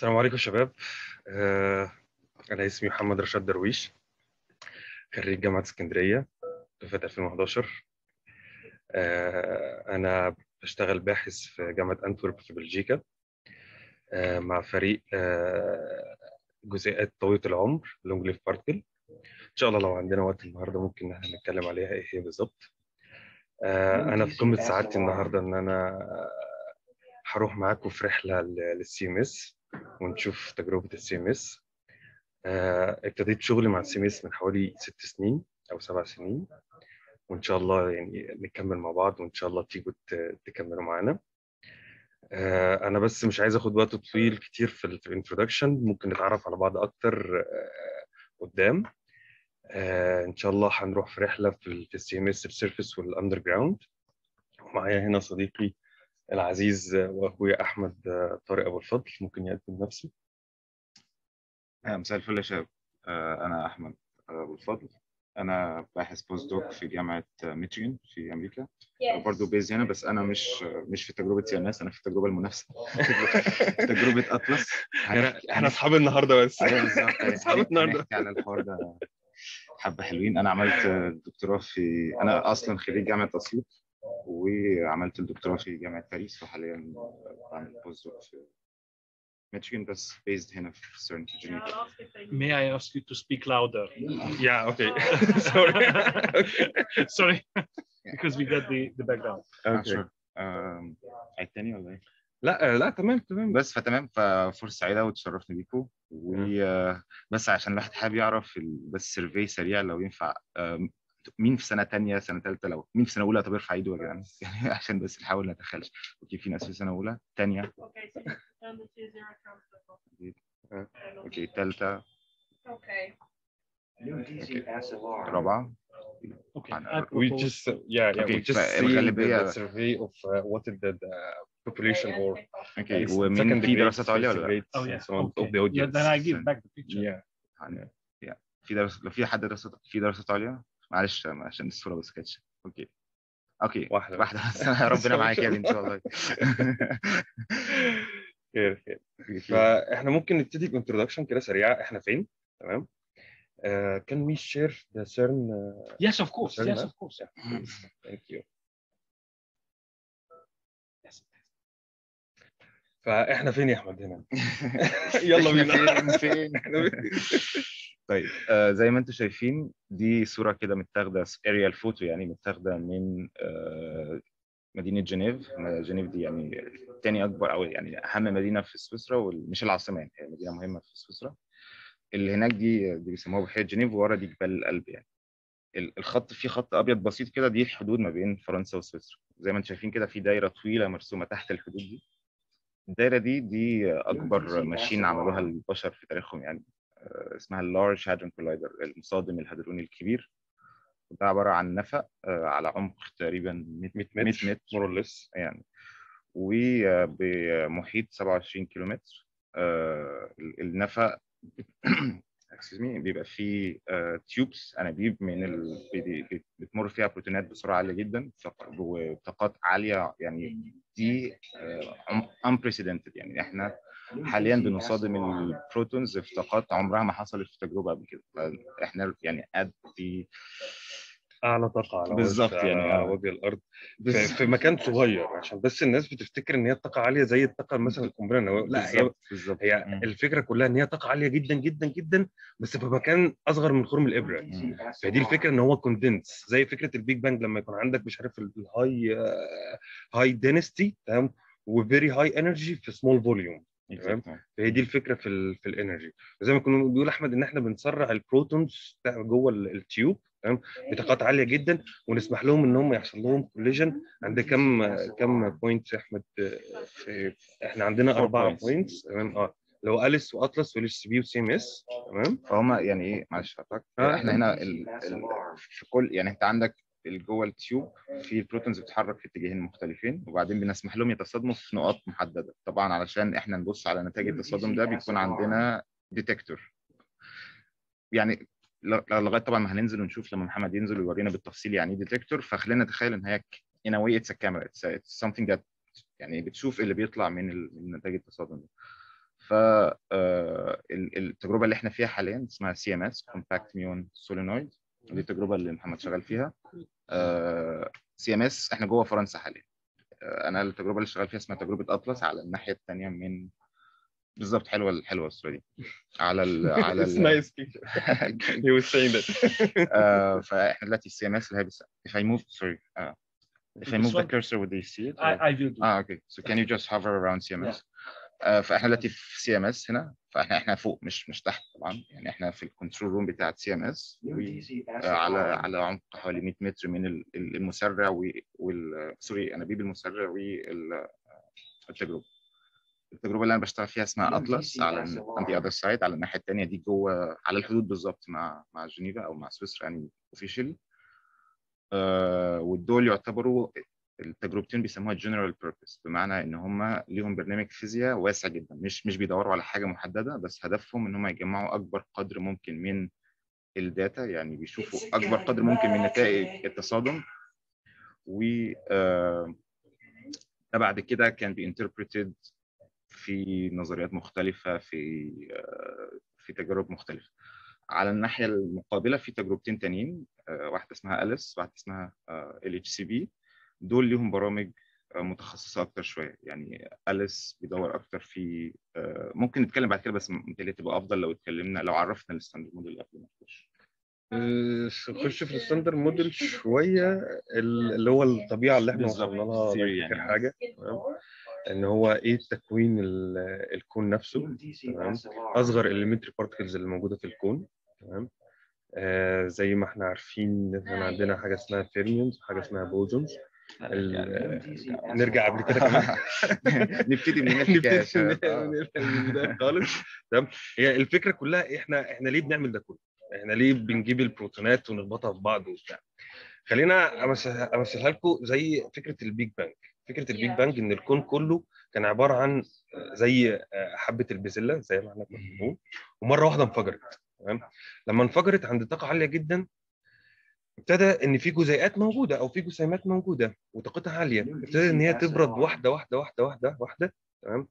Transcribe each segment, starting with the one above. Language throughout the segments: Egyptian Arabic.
السلام عليكم شباب آه، أنا اسمي محمد رشاد درويش خريج جامعة اسكندرية دفعة 2011 آه، أنا بشتغل باحث في جامعة أنتورب في بلجيكا آه، مع فريق آه، جزيئات طويلة العمر لونج ليف بارتكل إن شاء الله لو عندنا وقت النهاردة ممكن إن احنا نتكلم عليها إيه هي بالظبط آه، أنا في قمة سعادتي النهاردة إن أنا هروح معاكم في رحلة للسي ام اس ونشوف تجربة السي ام اس ابتديت شغلي مع السي ام اس من حوالي ست سنين أو سبع سنين وإن شاء الله يعني نكمل مع بعض وإن شاء الله تيجوا ت- تكملوا معانا آه، أنا بس مش عايز آخد وقت طويل كتير في الانترودكشن ممكن نتعرف على بعض أكتر آه، قدام آه، إن شاء الله هنروح في رحلة في السي ام اس السيرفيس والأندر جراوند ومعايا هنا صديقي العزيز واخويا احمد طارق ابو الفضل ممكن يقدم نفسه آه، مساء الفل يا شباب آه، أنا أحمد أبو الفضل أنا باحث بوست دوك في جامعة ميشيغان في أمريكا برضه بيز هنا بس أنا مش مش في تجربة سي اس أنا في التجربة المنافسة في تجربة أطلس احنا احنا اصحاب النهارده بس أيوه بالظبط أصحاب هنحكي النهارده هنحكي على الحوار ده حبة حلوين أنا عملت دكتوراه في أنا أصلا خريج جامعة أسيوط وعملت الدكتوراه في جامعة باريس وحاليا بعمل بوست دوك في ميشيغان بس بيزد هنا في سيرن في جنيفا May I ask you to speak louder? يا اوكي سوري Sorry, because we got the, the background. آه، اوكي sure. آم، عيد تاني ولا إيه؟ لا لا تمام تمام بس فتمام ففرصه سعيده وتشرفت بيكم وبس عشان الواحد حابب يعرف ال- بس سيرفي سريع لو ينفع آم، مين في سنه تانية سنه ثالثه لو مين في سنه اولى طب ارفع ايده يا جدعان يعني عشان بس نحاول نتخيلش اوكي في ناس في سنه اولى ثانيه Okay, so turn the two zero comes آه، اوكي ثالثه Okay. رابعه Okay. Fine. I we propose- just yeah yeah we Okay, just see the, فالغالبية- the survey of uh, what is the, the population or اوكي is ومين second في grade, دراسات عليا first ولا لا؟ grade, Oh yeah. so on okay. of the Yeah, audience then I give back the picture. yeah يعني yeah. في دراسات لو في حد دراسات في دراسات عليا معلش عشان الصوره بس كانتش اوكي اوكي واحدة واحده بس ربنا معاك يا بنتي والله خير خير فاحنا ممكن نبتدي بانترودكشن كده سريعه احنا فين تمام uh, can we share the CERN uh, Yes, of course. CERN Yes, map? of course. Yeah, please. thank you Yes. فاحنا فين يا احمد هنا يلا بينا إحنا فين إحنا فين؟ طيب آه زي ما انتم شايفين دي صوره كده متاخده اريال فوتو يعني متاخده من آه مدينه جنيف جنيف دي يعني تاني اكبر او يعني اهم مدينه في سويسرا ومش العاصمه يعني هي مدينه مهمه في سويسرا اللي هناك دي دي بيسموها بحيره جنيف وورا دي جبال الألب يعني ال- الخط فيه خط ابيض بسيط كده دي الحدود ما بين فرنسا وسويسرا زي ما انتم شايفين كده في دايره طويله مرسومه تحت الحدود دي الدايره دي دي اكبر ماشين عملوها البشر في تاريخهم يعني آه، اسمها اللارج هادرون كولايدر المصادم الهادروني الكبير ده عباره عن نفق آه، على عمق تقريبا 100 100 100 متر متر more or less يعني وبمحيط 27 كيلومتر آه، النفق excuse me بيبقى فيه تيوبس انابيب من ال... بي- بي- بتمر فيها بروتونات بسرعه عاليه جدا طاق- وطاقات عاليه يعني دي آه، um- unprecedented يعني احنا حاليا بنصادم البروتونز في طاقات عمرها ما حصلت في تجربه قبل كده احنا يعني قد اعلى طاقه على وجه- بالظبط يعني، على آه. وجه الارض في, في مكان صغير عشان بس الناس بتفتكر ان هي طاقه عاليه زي الطاقه مثلا القنبله النوويه لا هي بالظبط بالظبط هي مم. الفكره كلها ان هي طاقه عاليه جدا جدا جدا بس في مكان اصغر من خرم الابره مم. فدي الفكره ان هو كوندنس زي فكره البيج بانج لما يكون عندك مش عارف الهاي هاي دينستي تمام وفيري هاي انرجي في سمول فوليوم تمام. Exactly. فهي دي الفكره في ال في الانرجي زي ما كنا بيقول احمد ان احنا بنسرع البروتونز بتاع جوه ال- التيوب تمام بطاقات عاليه جدا ونسمح لهم ان هم يحصل لهم كوليجن عند كم كم بوينت يا احمد في احنا عندنا Four اربعه points. بوينتس تمام اه اللي هو اليس واطلس والاتش سي بي وسي ام اس تمام فهم يعني ايه معلش هقطعك آه. احنا هنا ال... ال... في كل يعني انت عندك ال- جوه التيوب في البروتونز بتتحرك في اتجاهين مختلفين وبعدين بنسمح لهم يتصادموا في نقاط محدده طبعا علشان احنا نبص على نتائج التصادم ده بيكون عندنا ديتكتور يعني ل- لغايه طبعا ما هننزل ونشوف لما محمد ينزل ويورينا بالتفصيل يعني ايه ديتكتور فخلينا نتخيل ان هي in a way it's a camera it's, a, it's something that يعني بتشوف اللي بيطلع من ال- من نتائج التصادم ده ف آه، ال- التجربه اللي احنا فيها حاليا اسمها سي ام اس كومباكت ميون سولينويد دي التجربه اللي محمد شغال فيها سي ام اس احنا جوه فرنسا حاليا آه، انا التجربه اللي شغال فيها اسمها تجربه اطلس على الناحيه الثانيه من بالظبط حلوه حلوه الصوره دي على ال على It's ال nice picture. He was saying that. آه، فاحنا دلوقتي السي ام اس اللي هي بس if I move sorry uh, if I This move the one? cursor would they see it I, or- I will do. اه اوكي so can you just hover around CMS آه فاحنا دلوقتي في سي ام اس هنا فاحنا احنا فوق مش مش تحت طبعا يعني احنا في الكنترول روم بتاعت سي ام اس على على عمق حوالي 100 متر من ال- ال- المسرع و- وال سوري انابيب المسرع والتجربه التجربه اللي انا بشتغل فيها اسمها اطلس على on the other side على الناحيه الثانيه دي جوه على الحدود بالظبط مع مع جنيفا او مع سويسرا يعني اوفيشلي آه والدول يعتبروا التجربتين بيسموها جنرال بيربز بمعنى ان هم ليهم برنامج فيزياء واسع جدا مش مش بيدوروا على حاجه محدده بس هدفهم ان هم يجمعوا اكبر قدر ممكن من الداتا يعني بيشوفوا اكبر قدر ممكن من نتائج التصادم و آه، ده بعد كده كان بينتربريتد في نظريات مختلفه في آه، في تجارب مختلفه على الناحيه المقابله في تجربتين تانيين آه، واحده اسمها اليس واحده اسمها ال اتش سي بي دول ليهم برامج آه، متخصصه اكتر شويه يعني اليس بيدور اكتر في آه، ممكن نتكلم بعد كده بس متهيألي تبقى افضل لو اتكلمنا لو عرفنا الستاندرد موديل قبل ما نخش آه، نخش في الستاندرد موديل شويه ال- اللي هو الطبيعه اللي احنا بالظبط. وصلنا لها theory ده يعني. اخر حاجه تمام ان هو ايه تكوين ال- الكون نفسه تمام اصغر اليمنتري بارتكلز اللي موجوده في الكون تمام آه زي ما احنا عارفين ان احنا عندنا حاجه اسمها فيرميونز وحاجه اسمها بوزونز ال- نرجع قبل كده كمان نبتدي من هنا الحكاية نبتدي عشان- من آه. من البدايه خالص تمام هي الفكره كلها احنا احنا ليه بنعمل ده كله؟ احنا ليه بنجيب البروتونات ونربطها في بعض وبتاع؟ خلينا امثلها أمثلها لكم زي فكره البيج بانج فكره البيج بانج ان الكون كله كان عباره عن زي حبه البسله زي ما احنا كنا بنقول ومره واحده انفجرت تمام لما انفجرت عند طاقه عاليه جدا ابتدى ان في جزيئات موجوده او في جسيمات موجوده وطاقتها عاليه ابتدى ان هي تبرد واحده واحده واحده واحده واحده تمام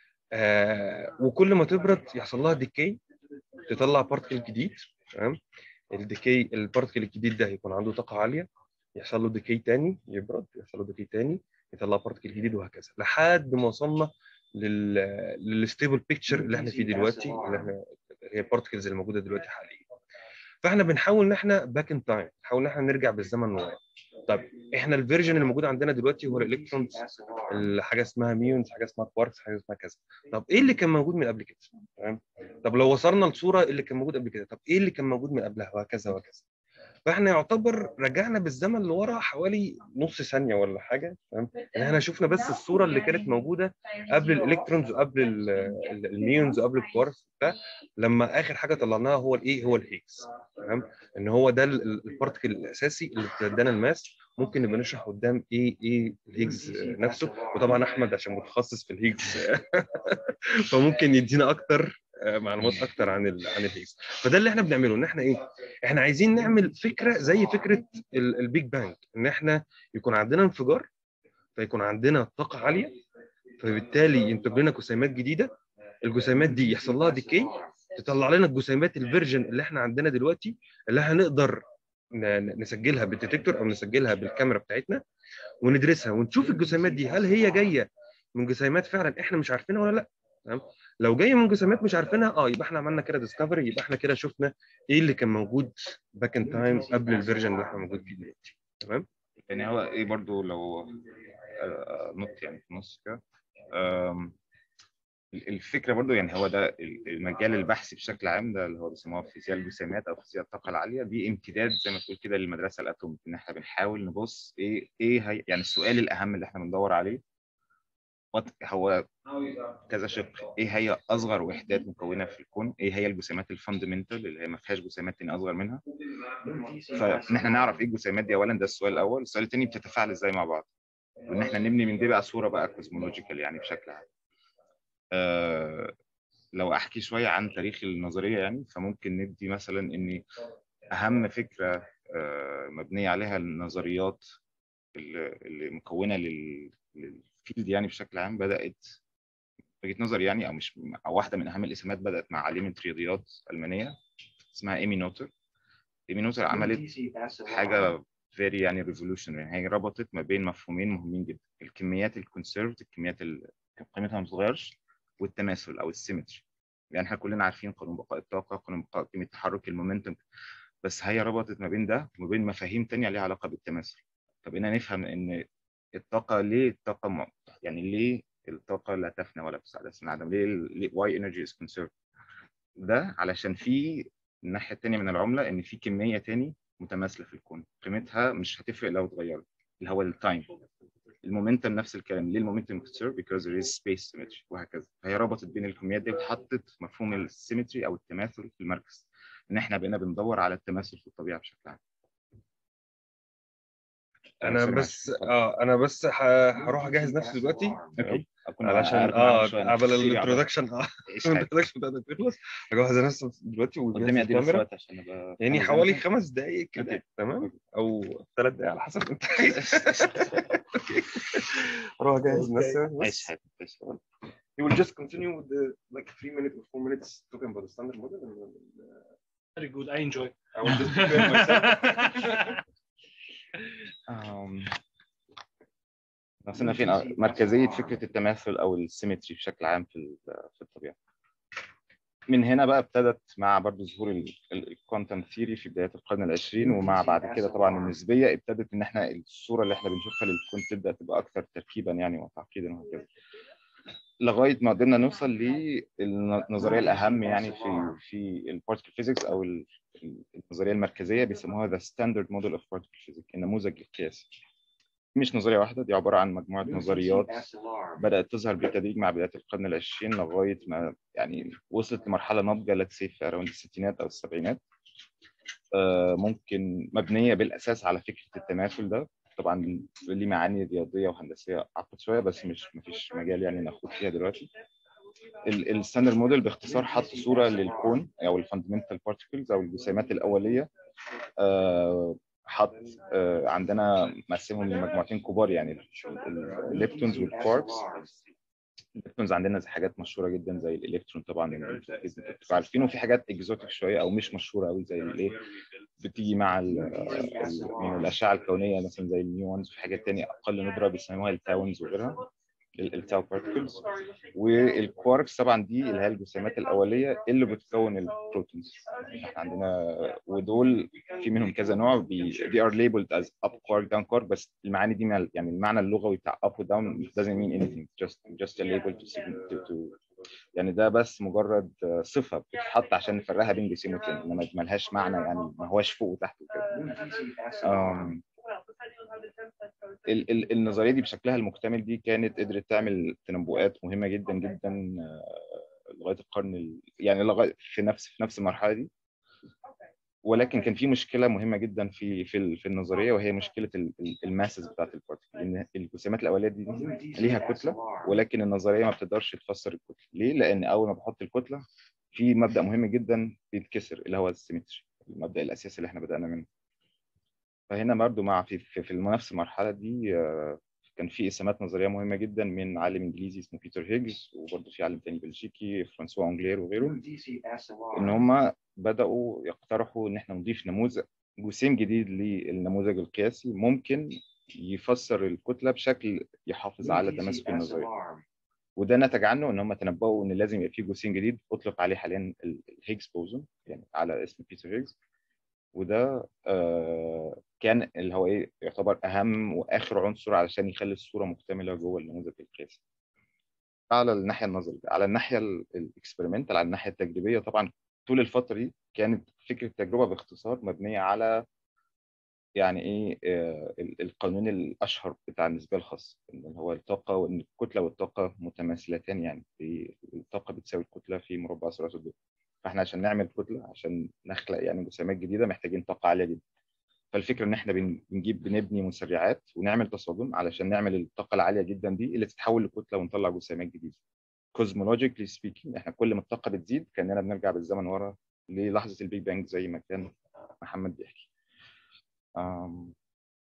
آه وكل ما تبرد يحصل لها ديكي تطلع بارتكل جديد تمام الديكي البارتكل الجديد ده هيكون عنده طاقه عاليه يحصل له ديكي تاني يبرد يحصل له ديكي تاني يطلع بارتكل جديد وهكذا لحد ما وصلنا لل للستيبل بيكتشر اللي احنا فيه دلوقتي اللي احنا هي البارتكلز اللي موجوده دلوقتي حاليا فاحنا بنحاول ان احنا باك ان تايم نحاول ان احنا نرجع بالزمن لورا طيب احنا الفيرجن اللي موجود عندنا دلوقتي هو الالكترونز حاجه اسمها ميونز حاجه اسمها كوارتز حاجه اسمها كذا طب ايه اللي كان موجود من قبل كده تمام طب لو وصلنا لصوره اللي كان موجود قبل كده طب ايه اللي كان موجود من قبلها وهكذا وهكذا فاحنا يعتبر رجعنا بالزمن لورا حوالي نص ثانيه ولا حاجه تمام يعني احنا شفنا بس الصوره اللي كانت موجوده قبل الالكترونز وقبل ال- ال- الميونز وقبل الكوارتز ده لما اخر حاجه طلعناها هو الايه هو الهيجز تمام ان هو ده ال- ال- البارتكل الاساسي اللي ادانا الماس ممكن نبقى نشرح قدام ايه ايه الهيجز نفسه وطبعا احمد عشان متخصص في الهيجز فممكن يدينا اكتر آه، معلومات اكتر عن ال عن الهيجز فده اللي احنا بنعمله ان احنا ايه احنا عايزين نعمل فكره زي فكره ال- البيج بانج ان احنا يكون عندنا انفجار فيكون عندنا طاقه عاليه فبالتالي ينتج لنا جسيمات جديده الجسيمات دي يحصل لها ديكي تطلع لنا الجسيمات الفيرجن اللي احنا عندنا دلوقتي اللي هنقدر ن- ن- نسجلها بالديتكتور او نسجلها بالكاميرا بتاعتنا وندرسها ونشوف الجسيمات دي هل هي جايه من جسيمات فعلا احنا مش عارفينها ولا لا تمام لو جايه من جسيمات مش عارفينها اه يبقى احنا عملنا كده ديسكفري يبقى احنا كده شفنا ايه اللي كان موجود باك ان تايم قبل الفيرجن اللي احنا موجود فيه دلوقتي تمام يعني هو ايه برضو لو آه، نط يعني في النص كده آم، الفكره برضو يعني هو ده المجال البحثي بشكل عام ده اللي هو بيسموه فيزياء الجسيمات او فيزياء الطاقه العاليه دي امتداد زي ما تقول كده للمدرسه الاتوميك ان احنا بنحاول نبص ايه ايه هي يعني السؤال الاهم اللي احنا بندور عليه what- هو كذا شق ايه هي اصغر وحدات مكونه في الكون ايه هي الجسيمات الفاندمنتال اللي هي ما فيهاش جسيمات تاني اصغر منها فان احنا نعرف ايه الجسيمات دي اولا ده السؤال الاول السؤال الثاني بتتفاعل ازاي مع بعض وان احنا نبني من دي بقى صوره بقى كوزمولوجيكال يعني بشكل عام آه لو احكي شويه عن تاريخ النظريه يعني فممكن ندي مثلا ان اهم فكره آه مبنيه عليها النظريات اللي اللي مكونه لل- للفيلد يعني بشكل عام بدات وجهه نظري يعني او مش او واحده من اهم الاسمات بدات مع عالمه رياضيات المانيه اسمها ايمي نوتر ايمي نوتر عملت حاجه فيري يعني ريفولوشن يعني هي ربطت ما بين مفهومين مهمين جدا الكميات الكونسيرفد الكميات اللي قيمتها ما بتتغيرش والتماثل او السيمتري يعني احنا كلنا عارفين قانون بقاء الطاقه قانون بقاء قيمه التحرك المومنتم بس هي ربطت ما بين ده وما بين مفاهيم تانية ليها علاقه بالتماثل فبقينا نفهم ان الطاقه ليه الطاقه م... يعني ليه الطاقه لا تفنى ولا تسعد العدم ليه ليه why energy is conserved ده علشان في الناحيه الثانيه من العمله ان في كميه تاني متماثله في الكون قيمتها مش هتفرق لو اتغيرت اللي هو التايم المومنتم نفس الكلام ليه المومنتم conserved because there is space symmetry وهكذا هي ربطت بين الكميات دي وحطت مفهوم السيمتري او التماثل في المركز ان احنا بقينا بندور على التماثل في الطبيعه بشكل عام انا سامع. بس اه انا بس ه- هروح اجهز نفسي دلوقتي اوكي أكون علشان عارف اه معاك شوية. قبل نفسي الانترودكشن اه إيش حاجة. الانترودكشن بتاعتك تخلص هجهز نفسي دلوقتي وجهز قدامي قد ايه بس الكاميرا وقت عشان ابقى يعني فاهم حوالي إزاي؟ خمس دقايق كده أوكي. تمام او ثلاث دقايق على حسب انت اروح اجهز نفسي ايش بس حاجه إيش حاجة. You will just continue with the like three minutes or four minutes talking about the standard model and then Very good. I enjoy. I will just prepare myself. أم، وصلنا فين آه، مركزية فكرة التماثل أو السيمتري بشكل عام في ال- في الطبيعة من هنا بقى ابتدت مع برضو ظهور الكوانتم ثيوري في بداية القرن العشرين ومع بعد كده طبعا النسبية ابتدت إن احنا الصورة اللي احنا بنشوفها للكون تبدأ تبقى أكثر تركيبا يعني وتعقيدا وهكذا لغاية ما قدرنا نوصل للنظرية الأهم يعني في في البارتيكل فيزيكس أو ال- النظرية المركزية بيسموها ذا ستاندرد موديل اوف بارتيكل فيزيكس النموذج القياسي مش نظرية واحدة دي عبارة عن مجموعة نظريات بدأت تظهر بالتدريج مع بداية القرن العشرين لغاية ما يعني وصلت لمرحلة ناضجة let's say في أراوند الستينات أو السبعينات آه، ممكن مبنية بالأساس على فكرة التماثل ده طبعا ليه معاني رياضية وهندسية أعقد شوية بس مش مفيش مجال يعني ناخد فيها دلوقتي الستاندرد موديل باختصار حط صورة للكون أو الفاندمنتال بارتيكلز أو الجسيمات الأولية آه، حط آه، عندنا مقسمهم لمجموعتين كبار يعني الليبتونز والكواركس الليبتونز عندنا زي حاجات مشهوره جدا زي الالكترون طبعا بتبقوا عارفين وفي حاجات اكزوتيك شويه او مش مشهوره قوي زي الايه بتيجي مع ال ال من الاشعه الكونيه مثلا زي النيوانز وفي حاجات تانية اقل ندره بيسموها التاونز وغيرها التاو بارتكلز والكواركس طبعا دي اللي هي الجسيمات الاوليه اللي بتكون البروتونز احنا عندنا ودول في منهم كذا نوع بي they are labeled as up quark down quark بس المعاني دي مال- يعني المعنى اللغوي بتاع up و down doesn't mean anything just just a label to, sign- to, to يعني ده بس مجرد آه، صفه بتتحط عشان نفرقها بين جسيم وتاني انما ملهاش معنى يعني ما هواش فوق وتحت وكده آم، ال- ال- النظريه دي بشكلها المكتمل دي كانت قدرت تعمل تنبؤات مهمه جدا جدا آه، لغايه القرن ال- يعني لغايه في نفس في نفس المرحله دي ولكن كان في مشكله مهمه جدا في في ال- في النظريه وهي مشكله ال- ال- الماسز بتاعت البارتكل ان الجسيمات الاوليه دي ليها كتله ولكن النظريه ما بتقدرش تفسر الكتله ليه لان اول ما بحط الكتله في مبدا مهم جدا بيتكسر اللي هو السيمتري المبدا الاساسي اللي احنا بدانا منه فهنا برضو مع في في, في نفس المرحله دي آه، كان في اسهامات نظريه مهمه جدا من عالم انجليزي اسمه بيتر هيجز وبرضه في عالم تاني بلجيكي فرانسوا انجلير وغيره ان هم بداوا يقترحوا ان احنا نضيف نموذج جسيم جديد للنموذج القياسي ممكن يفسر الكتله بشكل يحافظ على تماسك النظريه وده نتج عنه ان هم تنبؤوا ان لازم يبقى في جسيم جديد اطلق عليه حاليا ال- الهيجز بوزون يعني على اسم بيتر هيجز وده آه، كان اللي هو ايه يعتبر اهم واخر عنصر علشان يخلي الصوره مكتمله جوه النموذج القياسي على الناحيه النظريه على الناحيه الاكسبيرمنتال على الناحيه التجريبيه طبعا طول الفتره دي كانت فكره التجربه باختصار مبنيه على يعني ايه آه، ال- القانون الاشهر بتاع النسبيه الخاصه اللي هو الطاقه وان الكتله والطاقه متماثلتان يعني في الطاقه بتساوي الكتله في مربع سرعه الضوء فاحنا عشان نعمل كتله عشان نخلق يعني جسيمات جديده محتاجين طاقه عاليه جدا فالفكره ان احنا بن- بنجيب بنبني مسرعات ونعمل تصادم علشان نعمل الطاقه العاليه جدا دي اللي تتحول لكتله ونطلع جسيمات جديده كوزمولوجيكلي سبيكينج احنا كل ما الطاقه بتزيد كاننا بنرجع بالزمن ورا للحظه البيج بانج زي ما كان محمد بيحكي أم،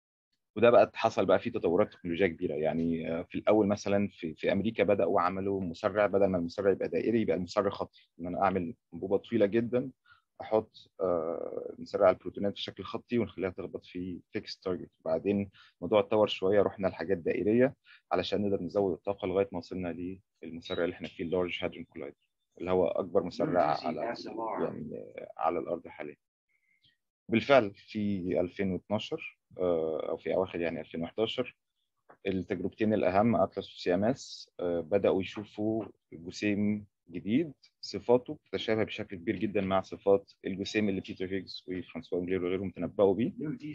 وده بقى حصل بقى فيه تطورات تكنولوجيه كبيره يعني آه، في الاول مثلا في في امريكا بداوا عملوا مسرع بدل ما المسرع يبقى دائري يبقى المسرع خطي ان انا اعمل انبوبه طويله جدا احط آه، مسرع البروتونات بشكل خطي ونخليها تخبط في فيكس تارجت وبعدين الموضوع اتطور شويه رحنا لحاجات دائريه علشان نقدر نزود الطاقه لغايه ما وصلنا للمسرع اللي احنا فيه اللارج هادرون كولايدر اللي هو اكبر مسرع على يعني آه، على الارض حاليا بالفعل في 2012 آه، او في اواخر يعني 2011 التجربتين الاهم اتلس وسي ام اس بداوا يشوفوا جسيم جديد صفاته بتتشابه بشكل كبير جدا مع صفات الجسيم اللي بيتر هيجز وفرانسوا انجلير وغيرهم تنبؤوا بيه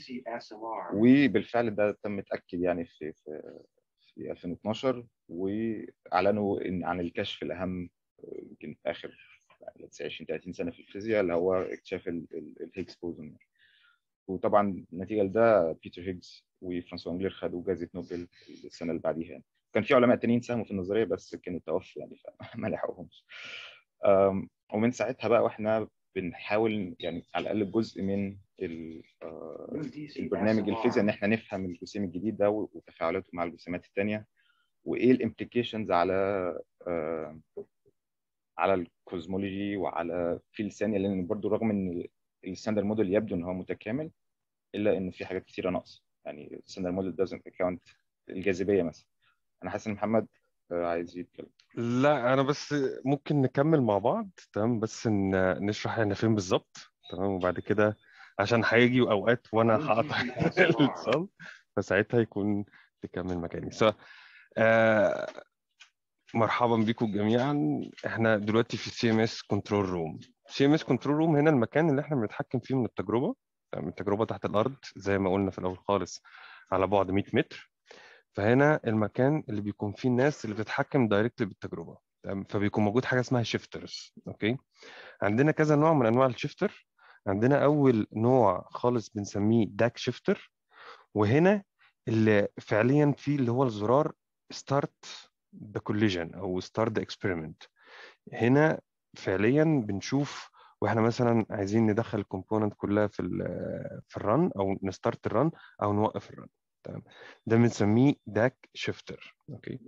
وبالفعل ده تم اتاكد يعني في في في 2012 واعلنوا ان عن الكشف الاهم آه، يمكن في اخر 20 30 سنه في الفيزياء اللي هو اكتشاف ال- ال- الهيجز بوزون وطبعا نتيجه لده بيتر هيجز وفرانسوا انجلير خدوا جائزه نوبل السنه اللي بعديها يعني. كان في علماء تانيين ساهموا في النظريه بس كانوا توفوا يعني فما لحقوهمش أم، ومن ساعتها بقى واحنا بنحاول يعني على الاقل جزء من ال- آه، البرنامج الفيزياء ان احنا نفهم الجسيم الجديد ده وتفاعلاته مع الجسيمات الثانيه وايه الامبليكيشنز على آه، على الكوزمولوجي وعلى فيلد ثانيه لان برضو رغم ان الستاندرد موديل يبدو ان هو متكامل الا ان في حاجات كثيره ناقصه يعني الستاندرد موديل doesn't account الجاذبيه مثلا انا حاسس ان محمد آه، عايز يتكلم لا انا بس ممكن نكمل مع بعض تمام بس ان نشرح احنا فين بالظبط تمام وبعد كده عشان هيجي اوقات وانا هقطع الاتصال فساعتها يكون تكمل مكاني ف آه مرحبا بكم جميعا احنا دلوقتي في سي ام اس كنترول روم سي ام اس كنترول روم هنا المكان اللي احنا بنتحكم فيه من التجربه تمام؟ التجربه تحت الارض زي ما قلنا في الاول خالص على بعد 100 متر فهنا المكان اللي بيكون فيه الناس اللي بتتحكم دايركتلي بالتجربه تمام؟ فبيكون موجود حاجه اسمها شيفترز اوكي عندنا كذا نوع من انواع الشيفتر عندنا اول نوع خالص بنسميه داك شيفتر وهنا اللي فعليا فيه اللي هو الزرار ستارت ذا كوليجن او ستارت ذا اكسبيرمنت هنا فعليا بنشوف واحنا مثلا عايزين ندخل الكومبوننت كلها في ال في الرن او نستارت الرن او نوقف الرن تمام ده بنسميه داك شيفتر اوكي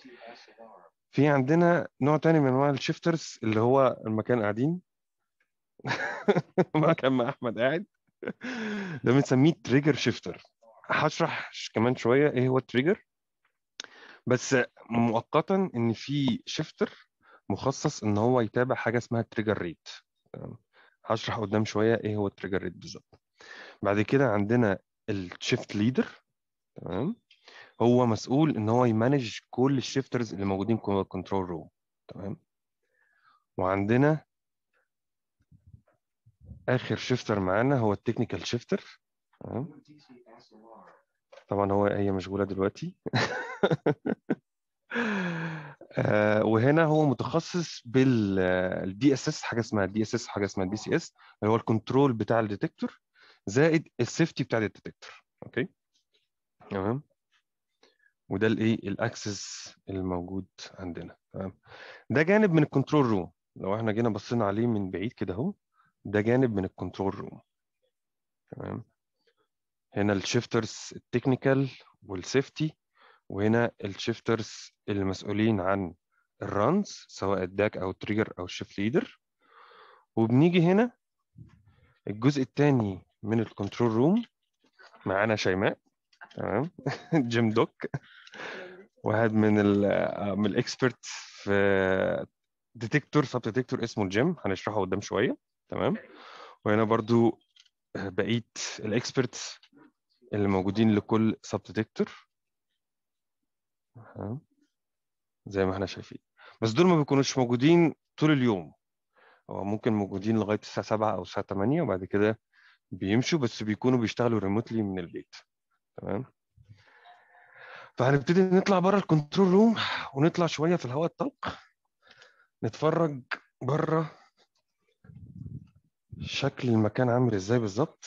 في عندنا نوع تاني من انواع الشيفترز اللي هو المكان قاعدين مكان ما احمد قاعد ده بنسميه تريجر شيفتر هشرح كمان شويه ايه هو التريجر بس مؤقتا ان في شيفتر مخصص ان هو يتابع حاجه اسمها تريجر ريت هشرح قدام شويه ايه هو التريجر ريت بالظبط بعد كده عندنا الشيفت ليدر تمام هو مسؤول ان هو يمانج كل الشيفترز اللي موجودين جوه الكنترول روم تمام وعندنا اخر شيفتر معانا هو التكنيكال شيفتر تمام طبعا هو هي مشغوله دلوقتي آه، وهنا هو متخصص بالدي اس اس حاجه اسمها دي اس اس حاجه اسمها دي سي اس اللي هو الكنترول بتاع الديتكتور زائد السيفتي بتاع الديتكتور اوكي تمام وده الايه الاكسس الموجود عندنا تمام ده جانب من الكنترول روم لو احنا جينا بصينا عليه من بعيد كده اهو ده جانب من الكنترول روم تمام هنا الشيفترز التكنيكال والسيفتي وهنا الشيفترز اللي مسؤولين عن الرانز سواء الداك او التريجر او الشيفت ليدر وبنيجي هنا الجزء الثاني من الكنترول روم معانا شيماء تمام جيم دوك واحد من ال من الاكسبرت في ديتكتور سب ديتكتور اسمه الجيم هنشرحه قدام شويه تمام وهنا برضو بقيه الاكسبرتس اللي موجودين لكل سب ديتكتور زي ما احنا شايفين بس دول ما بيكونوش موجودين طول اليوم هو ممكن موجودين لغايه الساعه 7 او الساعه 8 وبعد كده بيمشوا بس بيكونوا بيشتغلوا ريموتلي من البيت تمام فهنبتدي نطلع بره الكنترول روم ونطلع شويه في الهواء الطلق نتفرج بره شكل المكان عامل ازاي بالظبط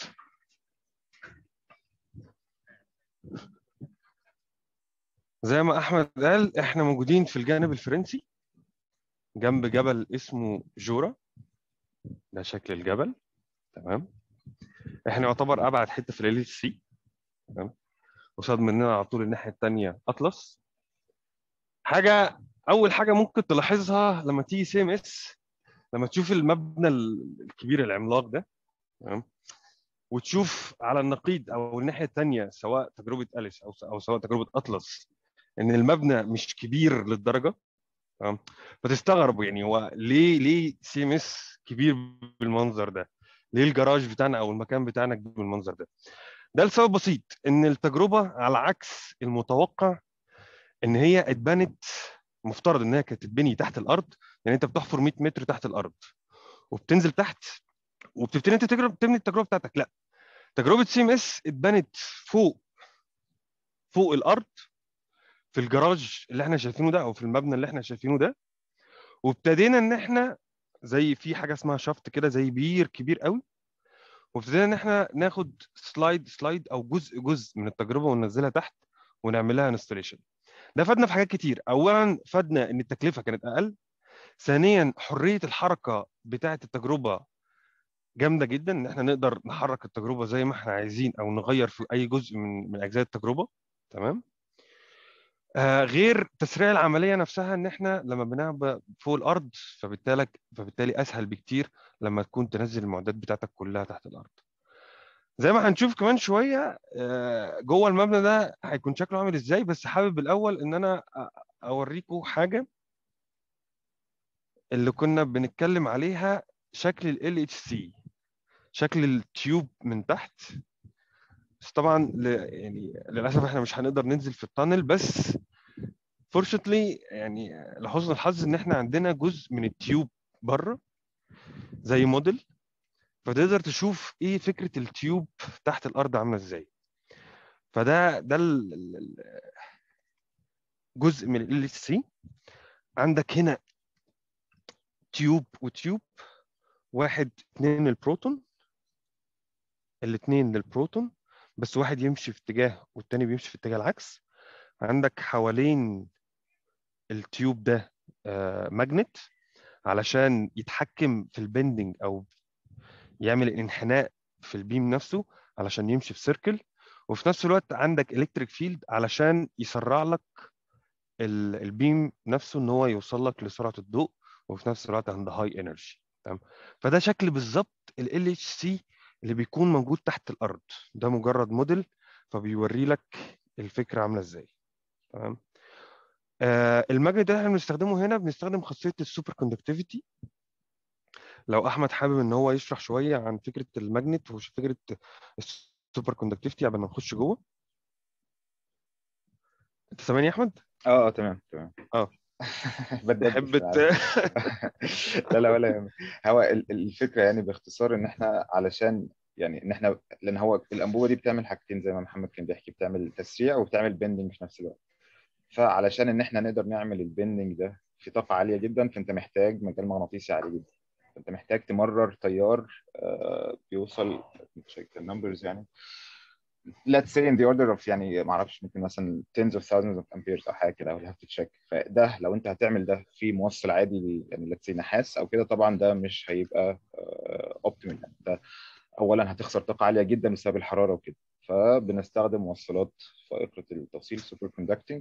زي ما احمد قال احنا موجودين في الجانب الفرنسي جنب جبل اسمه جورا ده شكل الجبل تمام احنا يعتبر ابعد حته في ليله السي تمام قصاد مننا على طول الناحيه الثانيه اطلس حاجه اول حاجه ممكن تلاحظها لما تيجي سي ام اس لما تشوف المبنى الكبير العملاق ده تمام وتشوف على النقيض او الناحيه الثانيه سواء تجربه اليس او او سواء تجربه اطلس ان المبنى مش كبير للدرجه تمام فتستغرب يعني هو ليه ليه سي ام اس كبير بالمنظر ده؟ ليه الجراج بتاعنا او المكان بتاعنا كبير بالمنظر ده؟ ده لسبب بسيط ان التجربه على عكس المتوقع ان هي اتبنت مفترض ان هي كانت تتبني تحت الارض يعني انت بتحفر 100 متر تحت الارض وبتنزل تحت وبتبتدي انت تجرب تبني التجربه بتاعتك لا تجربه سي ام اس اتبنت فوق فوق الارض في الجراج اللي احنا شايفينه ده او في المبنى اللي احنا شايفينه ده وابتدينا ان احنا زي في حاجه اسمها شفط كده زي بير كبير قوي وابتدينا ان احنا ناخد سلايد سلايد او جزء جزء من التجربه وننزلها تحت ونعملها انستليشن ده فادنا في حاجات كتير اولا فادنا ان التكلفه كانت اقل ثانيا حريه الحركه بتاعه التجربه جامده جدا ان احنا نقدر نحرك التجربه زي ما احنا عايزين او نغير في اي جزء من من اجزاء التجربه تمام آه غير تسريع العمليه نفسها ان احنا لما بنعمل فوق الارض فبالتالي فبالتالي اسهل بكتير لما تكون تنزل المعدات بتاعتك كلها تحت الارض زي ما هنشوف كمان شويه آه جوه المبنى ده هيكون شكله عامل ازاي بس حابب الاول ان انا اوريكم حاجه اللي كنا بنتكلم عليها شكل ال اتش سي شكل التيوب من تحت بس طبعا ل... يعني للاسف احنا مش هنقدر ننزل في التانل بس فورشتلي يعني لحسن الحظ ان احنا عندنا جزء من التيوب بره زي موديل فتقدر تشوف ايه فكره التيوب تحت الارض عامله ازاي فده ده ال... ال... جزء من ال اتش سي عندك هنا تيوب وتيوب واحد اثنين للبروتون الاثنين للبروتون بس واحد يمشي في اتجاه والتاني بيمشي في اتجاه العكس عندك حوالين التيوب ده ماجنت علشان يتحكم في البندنج او يعمل الانحناء في البيم نفسه علشان يمشي في سيركل وفي نفس الوقت عندك الكتريك فيلد علشان يسرع لك البيم نفسه ان هو يوصل لك لسرعه الضوء وفي نفس الوقت عند هاي انرجي تمام فده شكل بالظبط ال اتش سي اللي بيكون موجود تحت الارض ده مجرد موديل فبيوري لك الفكره عامله ازاي تمام آه الماجنت اللي احنا بنستخدمه هنا بنستخدم خاصيه السوبر كوندكتيفيتي لو احمد حابب ان هو يشرح شويه عن فكره الماجنت وفكره السوبر كوندكتيفيتي قبل ما نخش جوه انت سامعني يا احمد اه اه تمام تمام اه بدأت تحب بس ت- لا لا ولا يهمك هو ال- الفكره يعني باختصار ان احنا علشان يعني ان احنا لان هو الانبوبه دي بتعمل حاجتين زي ما محمد كان بيحكي بتعمل تسريع وبتعمل بندنج في نفس الوقت فعلشان ان احنا نقدر نعمل البندنج ده في طاقه عاليه جدا فانت محتاج مجال مغناطيسي عالي جدا فانت محتاج تمرر تيار آه، بيوصل check the numbers يعني let's say in the order of يعني ما اعرفش ممكن مثلا tens of thousands of amperes او حاجه كده او have to check فده لو انت هتعمل ده في موصل عادي يعني let's say نحاس او كده طبعا ده مش هيبقى اوبتيمال يعني ده اولا هتخسر طاقه عاليه جدا بسبب الحراره وكده فبنستخدم موصلات فائقه التوصيل سوبر كوندكتنج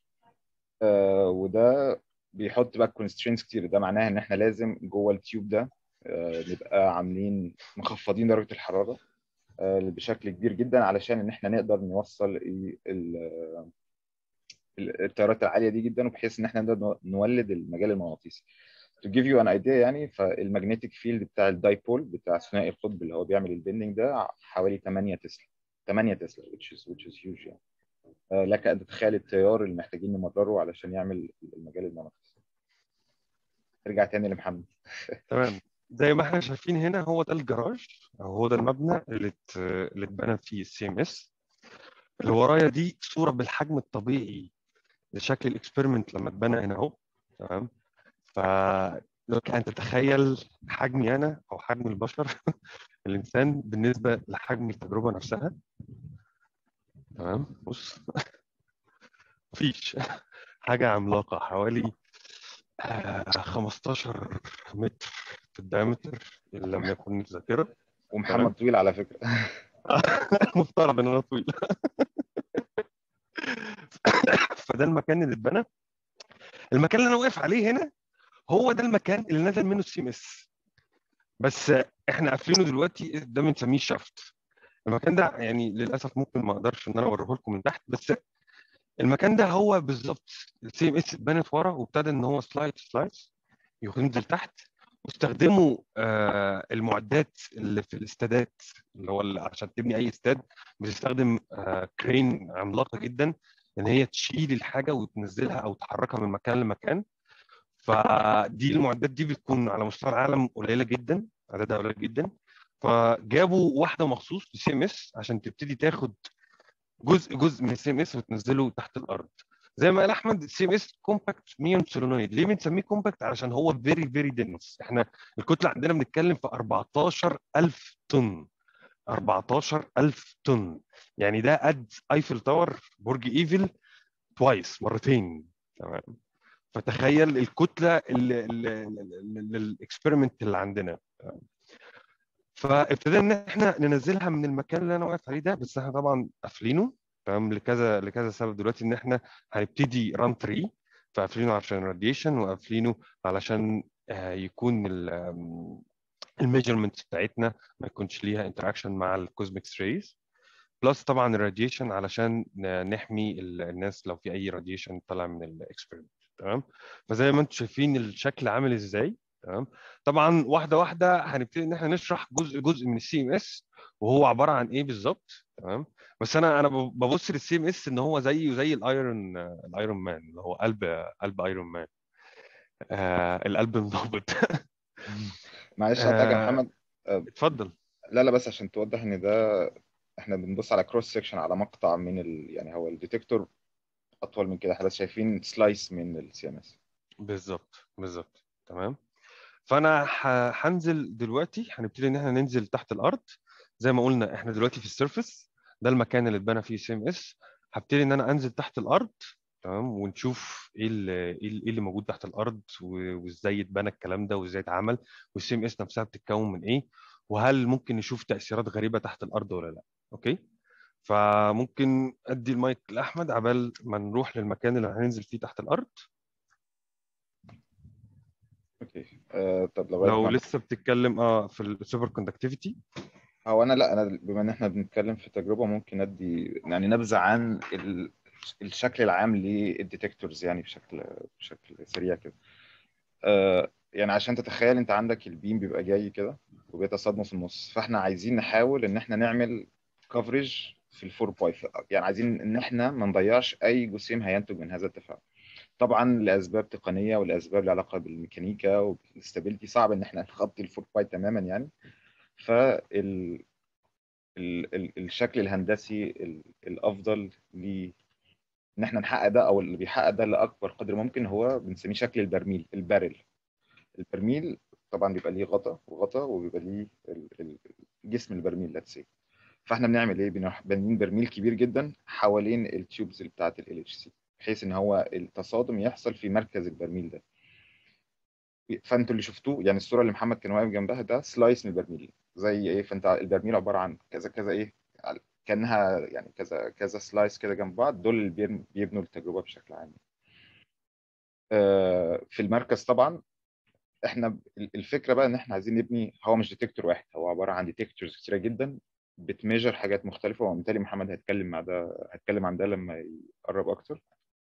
وده بيحط بقى constraints كتير ده معناه ان احنا لازم جوه التيوب ده آه، نبقى عاملين مخفضين درجه الحراره آه، بشكل كبير جدا علشان ان احنا نقدر نوصل ال- ال- التيارات العاليه دي جدا وبحيث ان احنا نقدر نولد المجال المغناطيسي. To give you an idea يعني فالمagnetic فيلد بتاع الدايبول بتاع ثنائي القطب اللي هو بيعمل البندنج ده حوالي 8 تسلا 8 تسلا which is which is huge يعني. آه، لك ان تتخيل التيار اللي محتاجين نمرره علشان يعمل المجال المغناطيسي. ارجع تاني لمحمد. تمام زي ما احنا شايفين هنا هو ده الجراج او هو ده المبنى اللي ات- اللي اتبنى فيه السي ام اس اللي ورايا دي صوره بالحجم الطبيعي لشكل الاكسبيرمنت لما اتبنى هنا اهو تمام فلك ان تتخيل حجمي انا او حجم البشر الانسان بالنسبه لحجم التجربه نفسها تمام بص مفيش حاجه عملاقه حوالي آه، 15 متر في الدايمتر ان لم يكن الذاكره تمام. ومحمد طويل على فكره. مفترض ان انا طويل فده المكان اللي اتبنى المكان اللي انا واقف عليه هنا هو ده المكان اللي نزل منه السي ام اس بس احنا قافلينه دلوقتي ده بنسميه شافت المكان ده يعني للاسف ممكن ما اقدرش ان انا اوريه لكم من تحت بس المكان ده هو بالظبط السي ام اس اتبنت ورا وابتدى ان هو سلايد سلايد ينزل تحت واستخدموا آه المعدات اللي في الاستادات اللي هو اللي عشان تبني اي استاد بتستخدم آه كرين عملاقه جدا ان هي تشيل الحاجه وتنزلها او تحركها من مكان لمكان فدي المعدات دي بتكون على مستوى العالم قليله جدا عددها قليل جدا فجابوا واحده مخصوص لسي ام اس عشان تبتدي تاخد جزء جزء من السي ام اس وتنزله تحت الارض زي ما قال احمد السي ام اس كومباكت ميون سولونويد ليه بنسميه كومباكت علشان هو فيري فيري دنس احنا الكتله عندنا بنتكلم في 14000 طن 14000 طن يعني ده قد ايفل تاور برج ايفل توايس مرتين تمام فتخيل الكتله الاكسبيرمنت اللي عندنا فابتدينا ان احنا ننزلها من المكان اللي انا واقف عليه ده بس احنا طبعا قافلينه تمام لكذا لكذا سبب دلوقتي ان احنا هنبتدي ران 3 فقافلينه عشان الراديشن وقافلينه علشان آه، يكون الميجرمنت بتاعتنا ما يكونش ليها انتراكشن مع الكوزميك ريز بلس طبعا الراديشن علشان ن- نحمي ال- الناس لو في اي راديشن طالع من الاكسبيرمنت تمام فزي ما انتم شايفين الشكل عامل ازاي تمام طبعا واحده واحده هنبتدي ان احنا نشرح جزء جزء من السي ام اس وهو عباره عن ايه بالظبط تمام بس انا انا ببص للسي ام اس ان هو زيه زي الايرون الايرون مان اللي هو قلب قلب ايرون مان آه القلب النابض معلش هقطعك يا آه. محمد اتفضل لا لا بس عشان توضح ان ده احنا بنبص على كروس سيكشن على مقطع من ال... يعني هو الديتكتور اطول من كده احنا بس شايفين سلايس من السي ام اس بالظبط بالظبط تمام فانا ه- هنزل دلوقتي هنبتدي ان احنا ننزل تحت الارض زي ما قلنا احنا دلوقتي في السيرفس ده المكان اللي اتبنى فيه سي ام اس هبتدي ان انا انزل تحت الارض تمام ونشوف ايه اللي ايه اللي- إيه اللي موجود تحت الارض و- وازاي اتبنى الكلام ده وازاي اتعمل والسي ام اس نفسها بتتكون من ايه وهل ممكن نشوف تاثيرات غريبه تحت الارض ولا لا اوكي فممكن ادي المايك لاحمد عبال ما نروح للمكان اللي هننزل فيه تحت الارض اوكي آه طب لغايه لو ما لسه بتتكلم اه في السوبر كوندكتيفيتي هو انا لا انا بما ان احنا بنتكلم في تجربه ممكن ادي يعني نبذه عن ال... الشكل العام للديتكتورز يعني بشكل بشكل سريع كده آه يعني عشان تتخيل انت عندك البيم بيبقى جاي كده وبيتصادموا في النص فاحنا عايزين نحاول ان احنا نعمل كفرج في الفور باي يعني عايزين ان احنا ما نضيعش اي جسيم هينتج من هذا التفاعل طبعا لاسباب تقنيه ولاسباب لها علاقه بالميكانيكا وبالاستابيليتي صعب ان احنا نغطي الفور باي تماما يعني فال ال... ال... الشكل الهندسي ال... الافضل ل ان احنا نحقق ده او اللي بيحقق ده لاكبر قدر ممكن هو بنسميه شكل البرميل البارل البرميل طبعا بيبقى ليه غطا وغطا وبيبقى ليه ال- ال- جسم البرميل لاتس سي فاحنا بنعمل ايه بنروح بانيين برميل كبير جدا حوالين التيوبز اللي بتاعه ال اتش سي بحيث ان هو التصادم يحصل في مركز البرميل ده فانتوا اللي شفتوه يعني الصوره اللي محمد كان واقف جنبها ده سلايس من البرميل زي ايه فانت البرميل عباره عن كذا كذا ايه كانها يعني كذا كذا سلايس كده جنب بعض دول اللي بيرم- بيبنوا التجربه بشكل عام آه، في المركز طبعا احنا ب- الفكره بقى ان احنا عايزين نبني هو مش ديتكتور واحد هو عباره عن ديتكتورز كتيره جدا بتميجر حاجات مختلفه وبالتالي محمد هيتكلم مع ده هيتكلم عن ده لما يقرب اكتر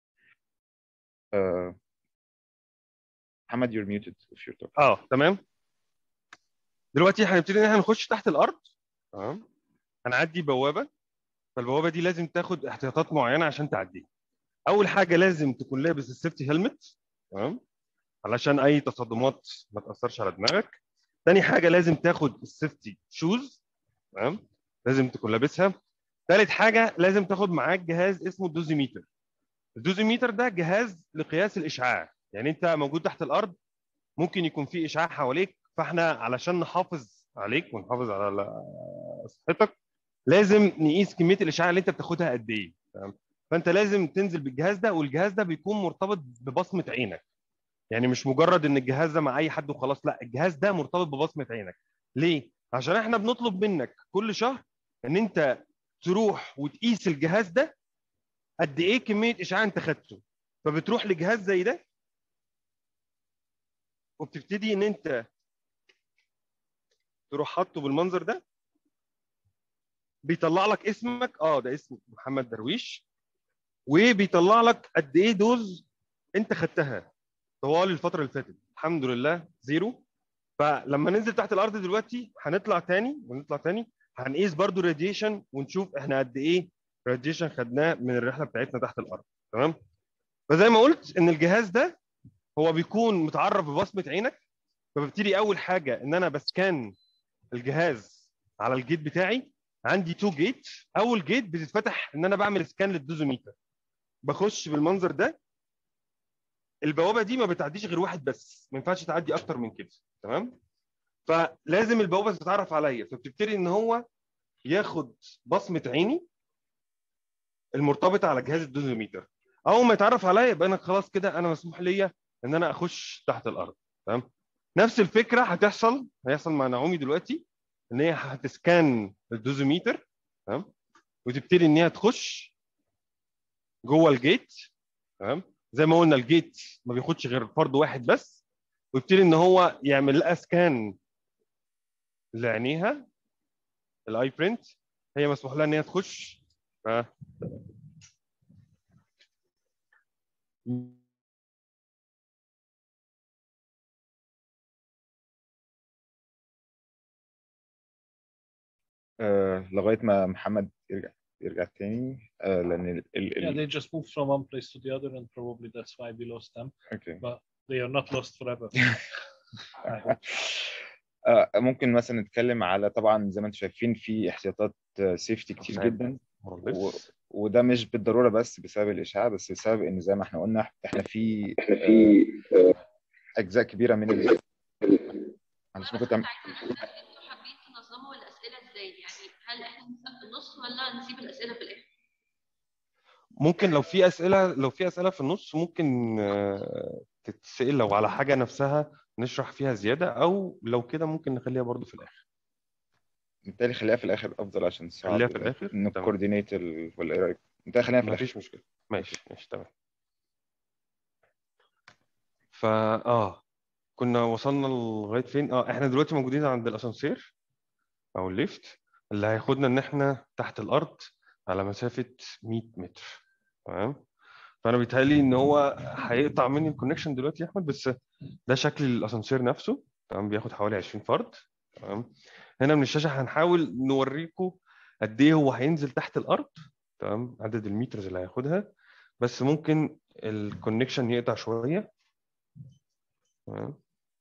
آه، محمد you're muted if you're talking اه تمام دلوقتي هنبتدي ان احنا نخش تحت الارض تمام هنعدي بوابه فالبوابه دي لازم تاخد احتياطات معينه عشان تعديها اول حاجه لازم تكون لابس السيفتي هيلمت تمام علشان اي تصادمات ما تاثرش على دماغك تاني حاجه لازم تاخد السيفتي شوز تمام لازم تكون لابسها تالت حاجه لازم تاخد معاك جهاز اسمه الدوزيميتر الدوزيميتر ده جهاز لقياس الاشعاع يعني انت موجود تحت الارض ممكن يكون في اشعاع حواليك فاحنا علشان نحافظ عليك ونحافظ على صحتك لازم نقيس كميه الاشعاع اللي انت بتاخدها قد ايه تمام فانت لازم تنزل بالجهاز ده والجهاز ده بيكون مرتبط ببصمه عينك يعني مش مجرد ان الجهاز ده مع اي حد وخلاص لا الجهاز ده مرتبط ببصمه عينك ليه عشان احنا بنطلب منك كل شهر ان انت تروح وتقيس الجهاز ده قد ايه كميه اشعاع انت خدته فبتروح لجهاز زي ده وبتبتدي ان انت تروح حاطه بالمنظر ده بيطلع لك اسمك اه ده اسم محمد درويش وبيطلع لك قد ايه دوز انت خدتها طوال الفتره اللي فاتت الحمد لله زيرو فلما ننزل تحت الارض دلوقتي هنطلع تاني ونطلع تاني هنقيس برضو راديشن ونشوف احنا قد ايه راديشن خدناه من الرحله بتاعتنا تحت الارض تمام فزي ما قلت ان الجهاز ده هو بيكون متعرف ببصمه عينك فببتدي اول حاجه ان انا بسكان الجهاز على الجيت بتاعي عندي تو جيت اول جيت بتتفتح ان انا بعمل سكان للدوزوميتر بخش بالمنظر ده البوابه دي ما بتعديش غير واحد بس ما ينفعش تعدي اكتر من كده تمام فلازم البوابه تتعرف عليا فبتبتدي ان هو ياخد بصمه عيني المرتبطه على جهاز الدوزوميتر اول ما يتعرف عليا يبقى انا خلاص كده انا مسموح ليا ان انا اخش تحت الارض تمام نفس الفكره هتحصل هيحصل مع نعومي دلوقتي ان هي هتسكان الدوزوميتر تمام وتبتدي ان هي تخش جوه الجيت تمام زي ما قلنا الجيت ما بياخدش غير فرد واحد بس ويبتدي ان هو يعمل لها سكان لعينيها الاي برنت هي مسموح لها ان هي تخش ف... آه لغايه ما محمد يرجع يرجع تاني آه لان ال ال Yeah, ال they just moved from one place to the other, and probably that's why we lost them. اوكي They are not lost forever. I hope. آه ممكن مثلا نتكلم على طبعا زي ما انتم شايفين في احتياطات سيفتي كتير أوكي. جدا و... وده مش بالضروره بس بسبب الاشعاع بس بسبب ان زي ما احنا قلنا احنا في آه، اجزاء كبيره من ال... معلش ممكن تعمل انتوا حابين تنظموا الاسئله ازاي؟ يعني هل احنا نسال في النص ولا نسيب الاسئله في الاخر؟ ممكن لو في اسئله لو في اسئله في النص ممكن آه، تتسال لو على حاجه نفسها نشرح فيها زياده او لو كده ممكن نخليها برضو في الاخر بالتالي خليها في الاخر افضل عشان صعب خليها في الآخر؟ تمام. نكوردينيت ال... ولا ايه رايك؟ انت خليها في ما الاخر فيش مشكله ماشي ماشي تمام فا اه كنا وصلنا لغايه فين اه احنا دلوقتي موجودين عند الاسانسير او الليفت اللي هياخدنا ان احنا تحت الارض على مسافه 100 متر تمام فانا بيتهيألي ان هو هيقطع مني الكونكشن دلوقتي يا احمد بس ده شكل الاسانسير نفسه تمام بياخد حوالي 20 فرد تمام هنا من الشاشه هنحاول نوريكم قد ايه هو هينزل تحت الارض تمام عدد المترز اللي هياخدها بس ممكن الكونكشن يقطع شويه تمام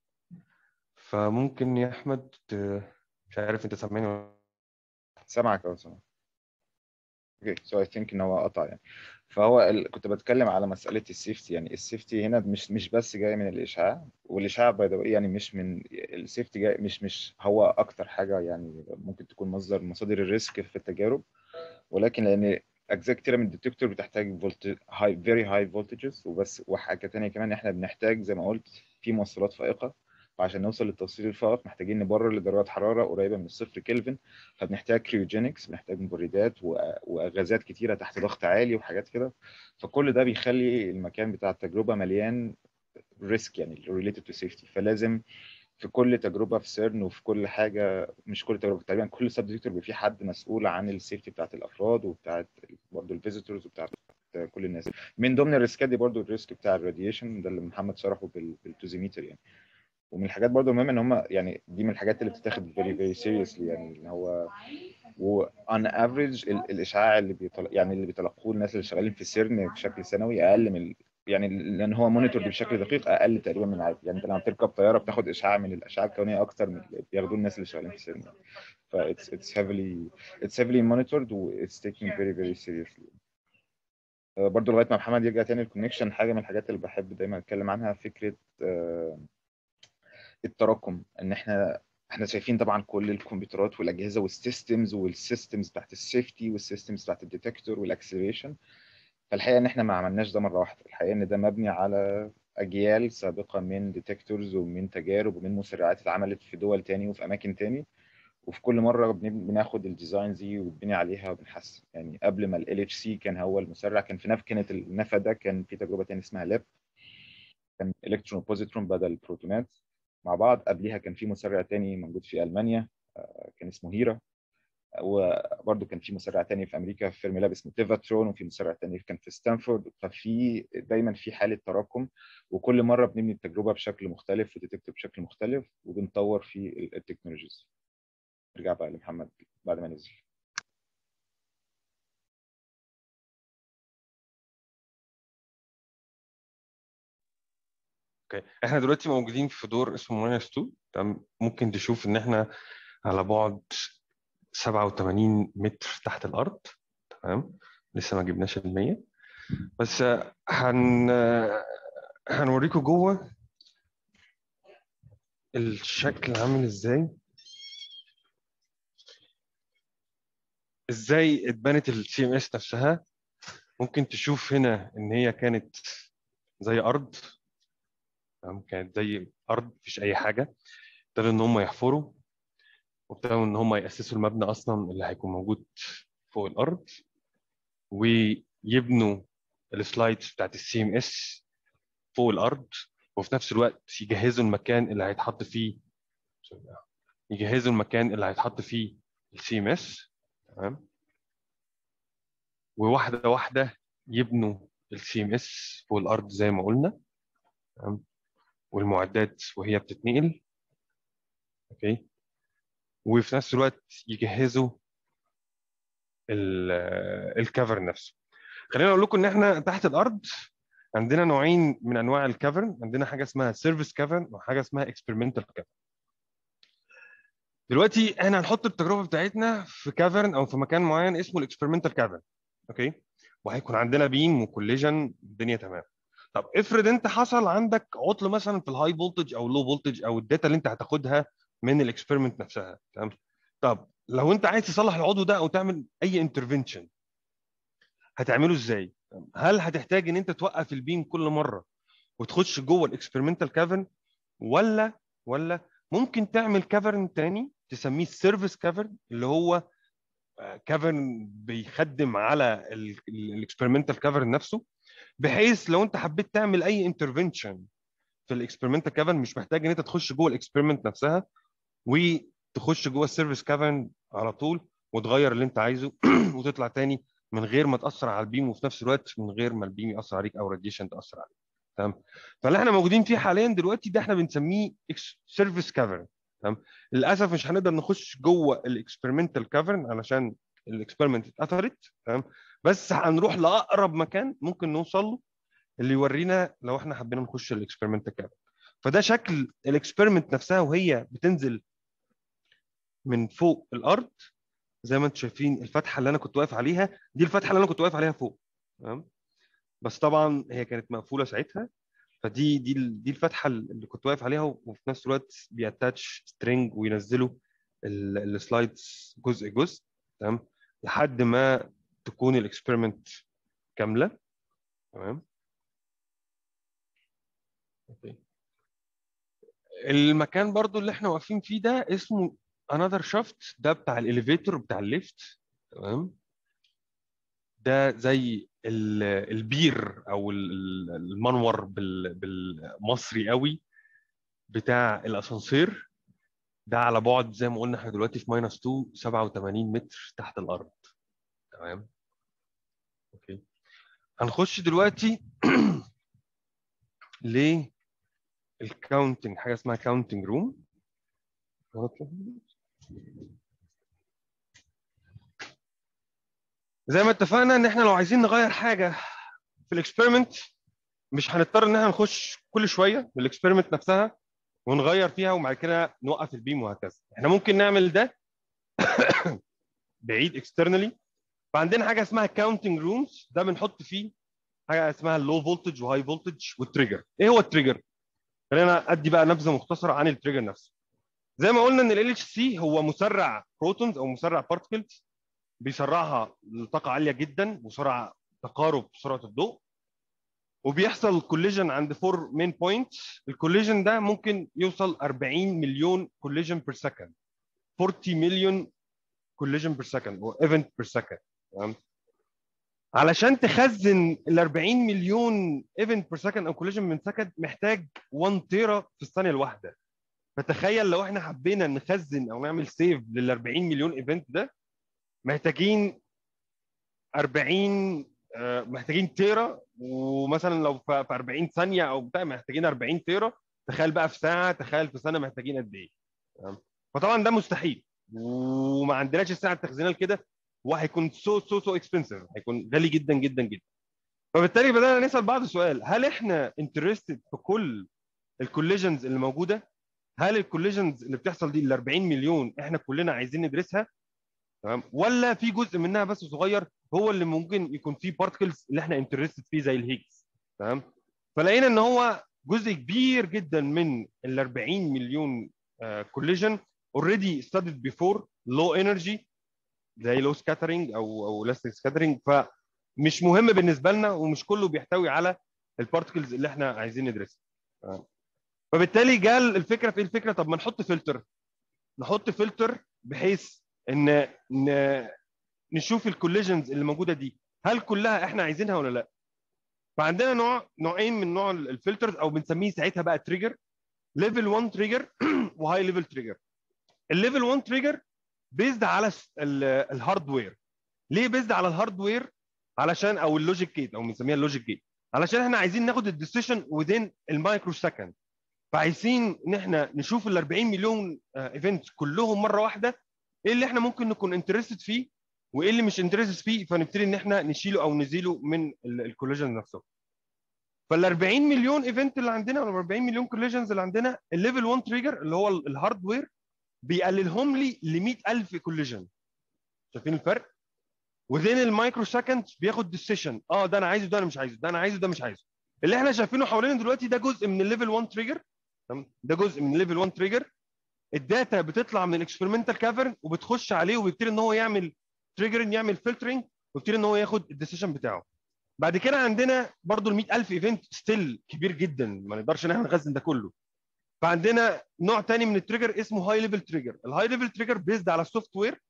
فممكن يا احمد ت- مش عارف انت سامعني ولا لأ. سامعك اه سامعك اوكي سو اي ثينك ان هو قطع يعني فهو ال... كنت بتكلم على مساله السيفتي يعني السيفتي هنا مش مش بس جاي من الاشعاع والاشعاع باي ذا يعني مش من السيفتي جاي مش مش هو اكتر حاجه يعني ممكن تكون مصدر مصادر الريسك في التجارب ولكن لان اجزاء كتيره من الديتكتور بتحتاج فولت هاي فيري هاي فولتجز وبس وحاجه تانية كمان احنا بنحتاج زي ما قلت في موصلات فائقه وعشان نوصل للتوصيل الفائق محتاجين نبرر لدرجات حراره قريبه من الصفر كلفن فبنحتاج كريوجينكس بنحتاج مبردات و- وغازات كتيره تحت ضغط عالي وحاجات كده فكل ده بيخلي المكان بتاع التجربه مليان ريسك يعني related to safety فلازم في كل تجربه في سيرن وفي كل حاجه مش كل تجربه تقريبا كل سب ديتكتور بيبقى في حد مسؤول عن السيفتي بتاعت الافراد وبتاعت برضه الفيزيتورز وبتاعت كل الناس من ضمن الريسكات دي برضه الريسك بتاع الراديشن ده اللي محمد شرحه بال- بالتوزيميتر يعني ومن الحاجات برضه المهمه ان هم يعني دي من الحاجات اللي بتتاخد very very seriously يعني ان هو وان افريج الاشعاع اللي بيطل... يعني اللي بيتلقوه الناس اللي شغالين في السيرن بشكل سنوي اقل من ال- يعني لان هو مونيتور بشكل دقيق اقل تقريبا من العادي يعني انت لما بتركب طياره بتاخد اشعاع من الاشعه الكونيه اكتر من اللي بياخدوه الناس اللي شغالين في السيرن ف it's it's heavily it's heavily monitored و it's taken very very seriously آه، برضو لغايه ما محمد يرجع تاني الكونكشن حاجه من الحاجات اللي بحب دايما اتكلم عنها فكره آه، التراكم ان احنا احنا شايفين طبعا كل الكمبيوترات والاجهزه والسيستمز والسيستمز بتاعت السيفتي والسيستمز بتاعت الديتكتور والاكسلريشن فالحقيقه ان احنا ما عملناش ده مره واحده الحقيقه ان ده مبني على اجيال سابقه من ديتكتورز ومن تجارب ومن مسرعات اتعملت في دول تاني وفي اماكن تاني وفي كل مره بن- بناخد الديزاينز دي وبنبني عليها وبنحسن يعني قبل ما ال اتش سي كان هو المسرع كان في نف كانت النفا ده كان في تجربه تانية اسمها لاب كان الكترون وبوزيترون بدل البروتونات مع بعض قبليها كان في مسرع تاني موجود في المانيا آه، كان اسمه هيرا وبرده كان في مسرع تاني في امريكا في فيرميلاب اسمه تيفاترون وفي مسرع تاني كان في ستانفورد ففي دايما في حاله تراكم وكل مره بنبني التجربه بشكل مختلف وتتكتب بشكل مختلف وبنطور في ال- التكنولوجيز نرجع بقى لمحمد بعد ما نزل اوكي احنا دلوقتي موجودين في دور اسمه ماينس 2 تمام ممكن تشوف ان احنا على بعد 87 متر تحت الارض تمام لسه ما جبناش ال 100 بس آه، هن آه، هنوريكم جوه الشكل عامل ازاي ازاي اتبنت السي ام اس نفسها ممكن تشوف هنا ان هي كانت زي ارض تمام كانت زي ارض مفيش اي حاجه ابتدوا ان هم يحفروا وابتدوا ان هم ياسسوا المبنى اصلا اللي هيكون موجود فوق الارض ويبنوا السلايدز بتاعت السي ام اس فوق الارض وفي نفس الوقت يجهزوا المكان اللي هيتحط فيه يجهزوا المكان اللي هيتحط فيه السي ام اس تمام وواحده واحده يبنوا السي ام اس فوق الارض زي ما قلنا تمام والمعدات وهي بتتنقل اوكي وفي نفس الوقت يجهزوا ال- الكافرن نفسه خلينا اقول لكم ان احنا تحت الارض عندنا نوعين من انواع الكافرن عندنا حاجه اسمها سيرفيس كافرن وحاجه اسمها اكسبيرمنتال كافرن دلوقتي احنا هنحط التجربه بتاعتنا في كافرن او في مكان معين اسمه الاكسبيرمنتال كافرن اوكي وهيكون عندنا بيم وكوليجن الدنيا تمام طب افرض انت حصل عندك عطل مثلا في الهاي فولتج او اللو فولتج او الداتا اللي انت هتاخدها من الاكسبيرمنت نفسها تمام طب لو انت عايز تصلح العضو ده او تعمل اي انترفنشن هتعمله ازاي هل هتحتاج ان انت توقف البيم كل مره وتخش جوه الاكسبيرمنتال كافرن ولا ولا ممكن تعمل كافرن تاني تسميه السيرفيس كافرن اللي هو كافرن بيخدم على الاكسبيرمنتال كافرن نفسه بحيث لو انت حبيت تعمل اي انترفنشن في الاكسبيرمنتال كافرن مش محتاج ان انت تخش جوه الاكسبيرمنت نفسها وتخش جوه السيرفيس كافرن على طول وتغير اللي انت عايزه وتطلع تاني من غير ما تاثر على البيم وفي نفس الوقت من غير ما البيم ياثر عليك او راديشن تاثر عليك تمام فاللي احنا موجودين فيه حاليا دلوقتي ده احنا بنسميه سيرفيس كافرن تمام للاسف مش هنقدر نخش جوه الاكسبيرمنتال كافرن علشان الاكسبيرمنت اتاثرت تمام بس هنروح لاقرب مكان ممكن نوصل له اللي يورينا لو احنا حبينا نخش الاكسبيرمنتال كافرن فده شكل الاكسبيرمنت نفسها وهي بتنزل من فوق الارض زي ما انتم شايفين الفتحه اللي انا كنت واقف عليها دي الفتحه اللي انا كنت واقف عليها فوق تمام بس طبعا هي كانت مقفوله ساعتها فدي دي ال- دي الفتحه اللي كنت واقف عليها وفي نفس الوقت بياتاتش سترينج وينزلوا ال- السلايدز جزء جزء تمام لحد ما تكون الاكسبيرمنت كامله تمام أوكي. المكان برضو اللي احنا واقفين فيه ده اسمه انذر شافت ده بتاع الاليفيتور بتاع الليفت تمام ده زي ال- البير او ال- ال- المنور بال- بالمصري قوي بتاع الاسانسير ده على بعد زي ما قلنا احنا دلوقتي في ماينس 2 87 متر تحت الارض تمام اوكي هنخش دلوقتي للكاونتنج حاجه اسمها كاونتنج روم زي ما اتفقنا ان احنا لو عايزين نغير حاجه في الاكسبيرمنت مش هنضطر ان احنا نخش كل شويه بالاكسبيرمنت نفسها ونغير فيها وبعد كده نوقف البيم وهكذا احنا ممكن نعمل ده بعيد اكسترنالي فعندنا حاجه اسمها كاونتنج رومز ده بنحط فيه حاجه اسمها اللو فولتج وهاي فولتج والتريجر ايه هو التريجر خلينا ادي بقى نبذه مختصره عن التريجر نفسه زي ما قلنا ان ال اتش سي هو مسرع بروتونز او مسرع بارتكلز بيسرعها لطاقه عاليه جدا وسرعه تقارب سرعه الضوء وبيحصل كوليجن عند 4 مين بوينتس الكوليجن ده ممكن يوصل 40 مليون كوليجن بير سكند 40 مليون كوليجن بير سكند او ايفنت بير سكند تمام علشان تخزن ال 40 مليون ايفنت بير سكند او كوليجن من سكند محتاج 1 تيرا في الثانيه الواحده فتخيل لو احنا حبينا نخزن او نعمل سيف لل 40 مليون ايفنت ده محتاجين 40 آه، محتاجين تيرا ومثلا لو في في 40 ثانيه او بتاع محتاجين 40 تيرا تخيل بقى في ساعه تخيل في سنه محتاجين قد ايه تمام؟ فطبعا ده مستحيل وما عندناش الساعه التخزينيه كده وهيكون سو سو سو اكسبنسيف هيكون غالي جدا جدا جدا فبالتالي بدانا نسال بعض السؤال هل احنا انترستد في كل الكوليجنز اللي موجوده هل الكوليجنز اللي بتحصل دي ال 40 مليون احنا كلنا عايزين ندرسها تمام ولا في جزء منها بس صغير هو اللي ممكن يكون فيه بارتكلز اللي احنا انترستد فيه زي الهيجز تمام فلقينا ان هو جزء كبير جدا من ال 40 مليون كوليجن اوريدي ستادد بيفور لو انرجي زي لو سكاترينج او او ليس سكاترينج فمش مهم بالنسبه لنا ومش كله بيحتوي على البارتكلز اللي احنا عايزين ندرسها تمام؟ فبالتالي جال الفكره في إيه الفكره طب ما نحط فلتر نحط فلتر بحيث ان ن- نشوف الكوليجنز اللي موجوده دي هل كلها احنا عايزينها ولا لا فعندنا نوع نوعين من نوع الفلترز او بنسميه ساعتها بقى تريجر ليفل 1 تريجر وهاي ليفل تريجر الليفل 1 تريجر بيزد على الس- ال- الهاردوير ليه بيزد على الهاردوير علشان او اللوجيك جيت او بنسميها اللوجيك جيت علشان احنا عايزين ناخد الديسيشن within المايكرو سكند فعايزين ان احنا نشوف ال 40 مليون ايفنت كلهم مره واحده ايه اللي احنا ممكن نكون انترستد فيه وايه اللي مش انترستد فيه فنبتدي ان احنا نشيله او نزيله من الكوليجن نفسه فال 40 مليون ايفنت اللي عندنا ولا 40 مليون كوليجنز اللي عندنا الليفل 1 تريجر اللي هو ال- الهاردوير بيقللهم لي ل 100000 كوليجن شايفين الفرق؟ وذين المايكرو سكند بياخد ديسيشن اه ده انا عايزه ده انا مش عايزه ده انا عايزه ده مش عايزه اللي احنا شايفينه حوالينا دلوقتي ده جزء من الليفل 1 تريجر تمام ده جزء من الليفل 1 تريجر الداتا بتطلع من الاكسبيرمنتال كافرن وبتخش عليه وبيبتدي ان هو يعمل تريجرنج يعمل فلترنج ويبتدي ان هو ياخد الديسيشن بتاعه بعد كده عندنا برضو ال 100000 ايفنت ستيل كبير جدا ما نقدرش ان احنا نخزن ده كله فعندنا نوع تاني من التريجر اسمه هاي ليفل تريجر الهاي ليفل تريجر بيزد على السوفت وير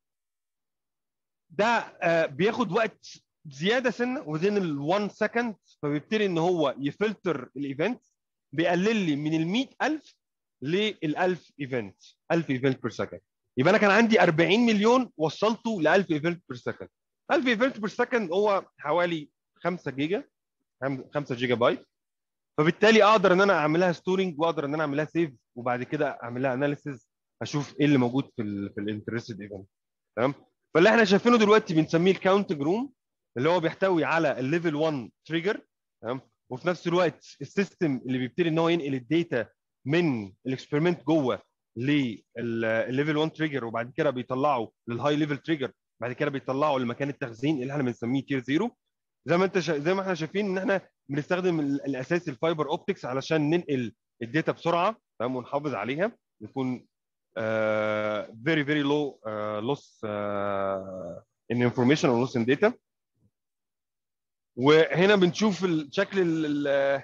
ده آه، بياخد وقت زياده سنه وذين ال 1 سكند فبيبتدي ان هو يفلتر الايفنت بيقلل لي من ال 100000 لل 1000 ايفنت 1000 ايفنت بير سكند يبقى انا كان عندي 40 مليون وصلته ل 1000 ايفنت بير سكند 1000 ايفنت بير سكند هو حوالي 5 جيجا 5 جيجا بايت فبالتالي اقدر ان انا اعملها ستورنج واقدر ان انا اعملها سيف وبعد كده اعملها اناليسيز اشوف ايه اللي موجود في ال في الانترستد ايفنت تمام فاللي احنا شايفينه دلوقتي بنسميه الكاونتنج روم اللي هو بيحتوي على الليفل 1 تريجر تمام وفي نفس الوقت السيستم اللي بيبتدي ان هو ينقل الداتا من الاكسبيرمنت جوه للليفل 1 تريجر وبعد كده بيطلعه للهاي ليفل تريجر بعد كده بيطلعه لمكان التخزين اللي احنا بنسميه تير زيرو زي ما انت شا... زي ما احنا شايفين ان احنا بنستخدم ال- الاساسي الفايبر اوبتكس علشان ننقل الداتا بسرعه تمام ونحافظ عليها يكون uh, very very low uh, loss uh, in information or loss in data وهنا بنشوف ال- شكل ال- ال-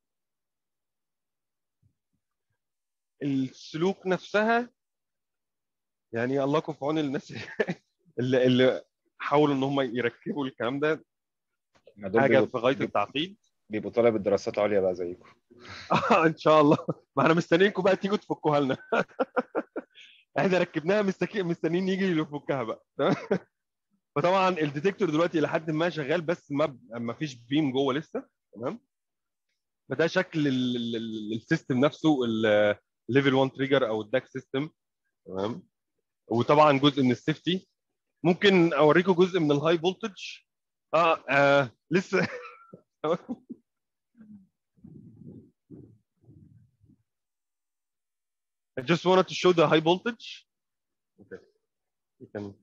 السلوك نفسها يعني الله يكون في عون الناس اللي, اللي حاولوا ان هم يركبوا الكلام ده ما دول حاجه بيبقوا- في غايه التعقيد بيبقوا طالب الدراسات العليا بقى زيكم آه، ان شاء الله ما احنا مستنيينكم بقى تيجوا تفكوها لنا احنا ركبناها مستكي... مستنيين يجي يفكها بقى تمام فطبعا الديتكتور دلوقتي لحد ما شغال بس ما ما فيش بيم جوه لسه تمام فده شكل ال- ال- ال- السيستم نفسه الليفل 1 تريجر او الداك سيستم تمام وطبعا جزء من السيفتي ممكن اوريكم جزء من الهاي فولتج اه, آه لسه I just wanted to show the high voltage. Okay. You can.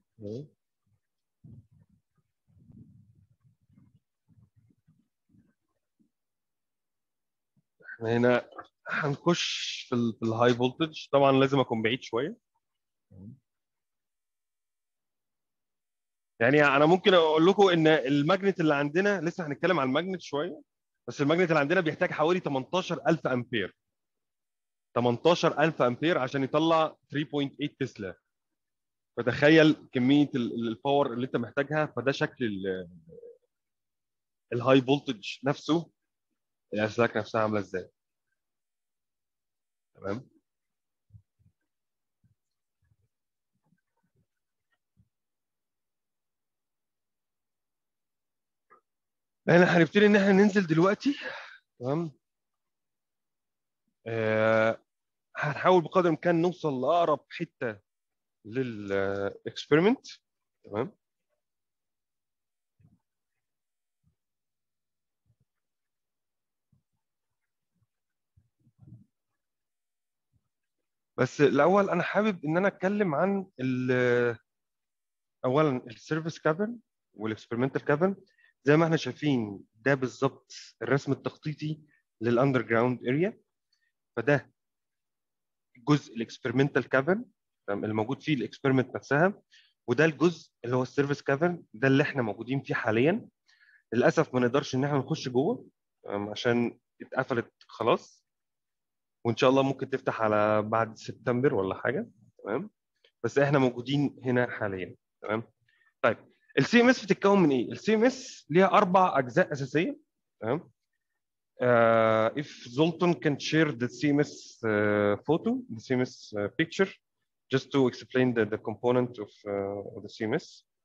احنا هنا هنخش في ال في الهاي فولتج طبعا لازم اكون بعيد شويه يعني انا ممكن اقول لكم ان الماجنت اللي عندنا لسه هنتكلم عن الماجنت شويه بس الماجنت اللي عندنا بيحتاج حوالي 18000 امبير 18000 امبير عشان يطلع 3.8 تسلا فتخيل كميه ال- ال- الباور اللي انت محتاجها فده شكل ال- الهاي فولتج نفسه الاسلاك نفسها عامله ازاي تمام احنا هنبتدي ان احنا ننزل دلوقتي تمام آه، هنحاول بقدر الامكان نوصل لاقرب حته للاكسبيرمنت تمام بس الاول انا حابب ان انا اتكلم عن ال- اولا السيرفيس كافرن والاكسبيرمنتال كافرن زي ما احنا شايفين ده بالظبط الرسم التخطيطي للاندر جراوند اريا فده جزء الاكسبيرمنتال كافرن اللي موجود فيه الاكسبيرمنت نفسها وده الجزء اللي هو السيرفيس كافرن ده اللي احنا موجودين فيه حاليا للاسف ما نقدرش ان احنا نخش جوه تمام، عشان اتقفلت خلاص وان شاء الله ممكن تفتح على بعد سبتمبر ولا حاجه تمام بس احنا موجودين هنا حاليا تمام طيب السي ام اس بتتكون من ايه السي ام اس ليها اربع اجزاء اساسيه تمام uh, if Zoltan can share the CMS uh, photo, the CMS uh, picture, just to explain the, the component of, uh, of the CMS.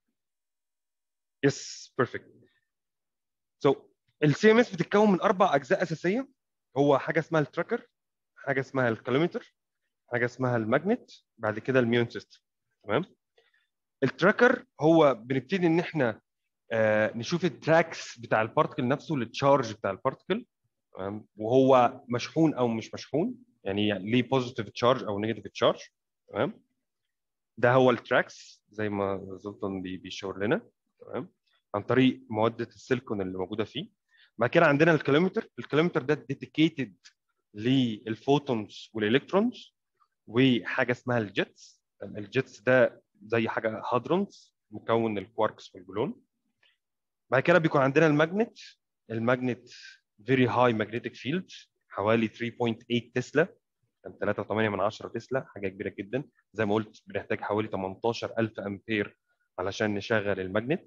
Yes, perfect. So ال CMS بتتكون من أربع أجزاء أساسية هو حاجة اسمها التراكر حاجة اسمها الكالومتر حاجة اسمها الماجنت بعد كده الميون سيستم تمام التراكر هو بنبتدي ان احنا آه، نشوف التراكس بتاع البارتكل نفسه التشارج بتاع البارتكل تمام وهو مشحون او مش مشحون يعني ليه بوزيتيف تشارج او نيجاتيف تشارج تمام ده هو التراكس زي ما زلطان بي- بيشاور لنا تمام عن طريق ماده السيليكون اللي موجوده فيه بعد كده عندنا الكيلومتر الكيلومتر ده ديديكيتد للفوتونز والالكترونز وحاجه اسمها الجيتس الجيتس ده زي حاجه هادرونز مكون الكواركس والجلون بعد كده بيكون عندنا الماجنت الماجنت فيري هاي ماجنتيك فيلد حوالي 3.8 تسلا كان 3.8 من 10 تسلا حاجه كبيره جدا زي ما قلت بنحتاج حوالي 18000 امبير علشان نشغل الماجنت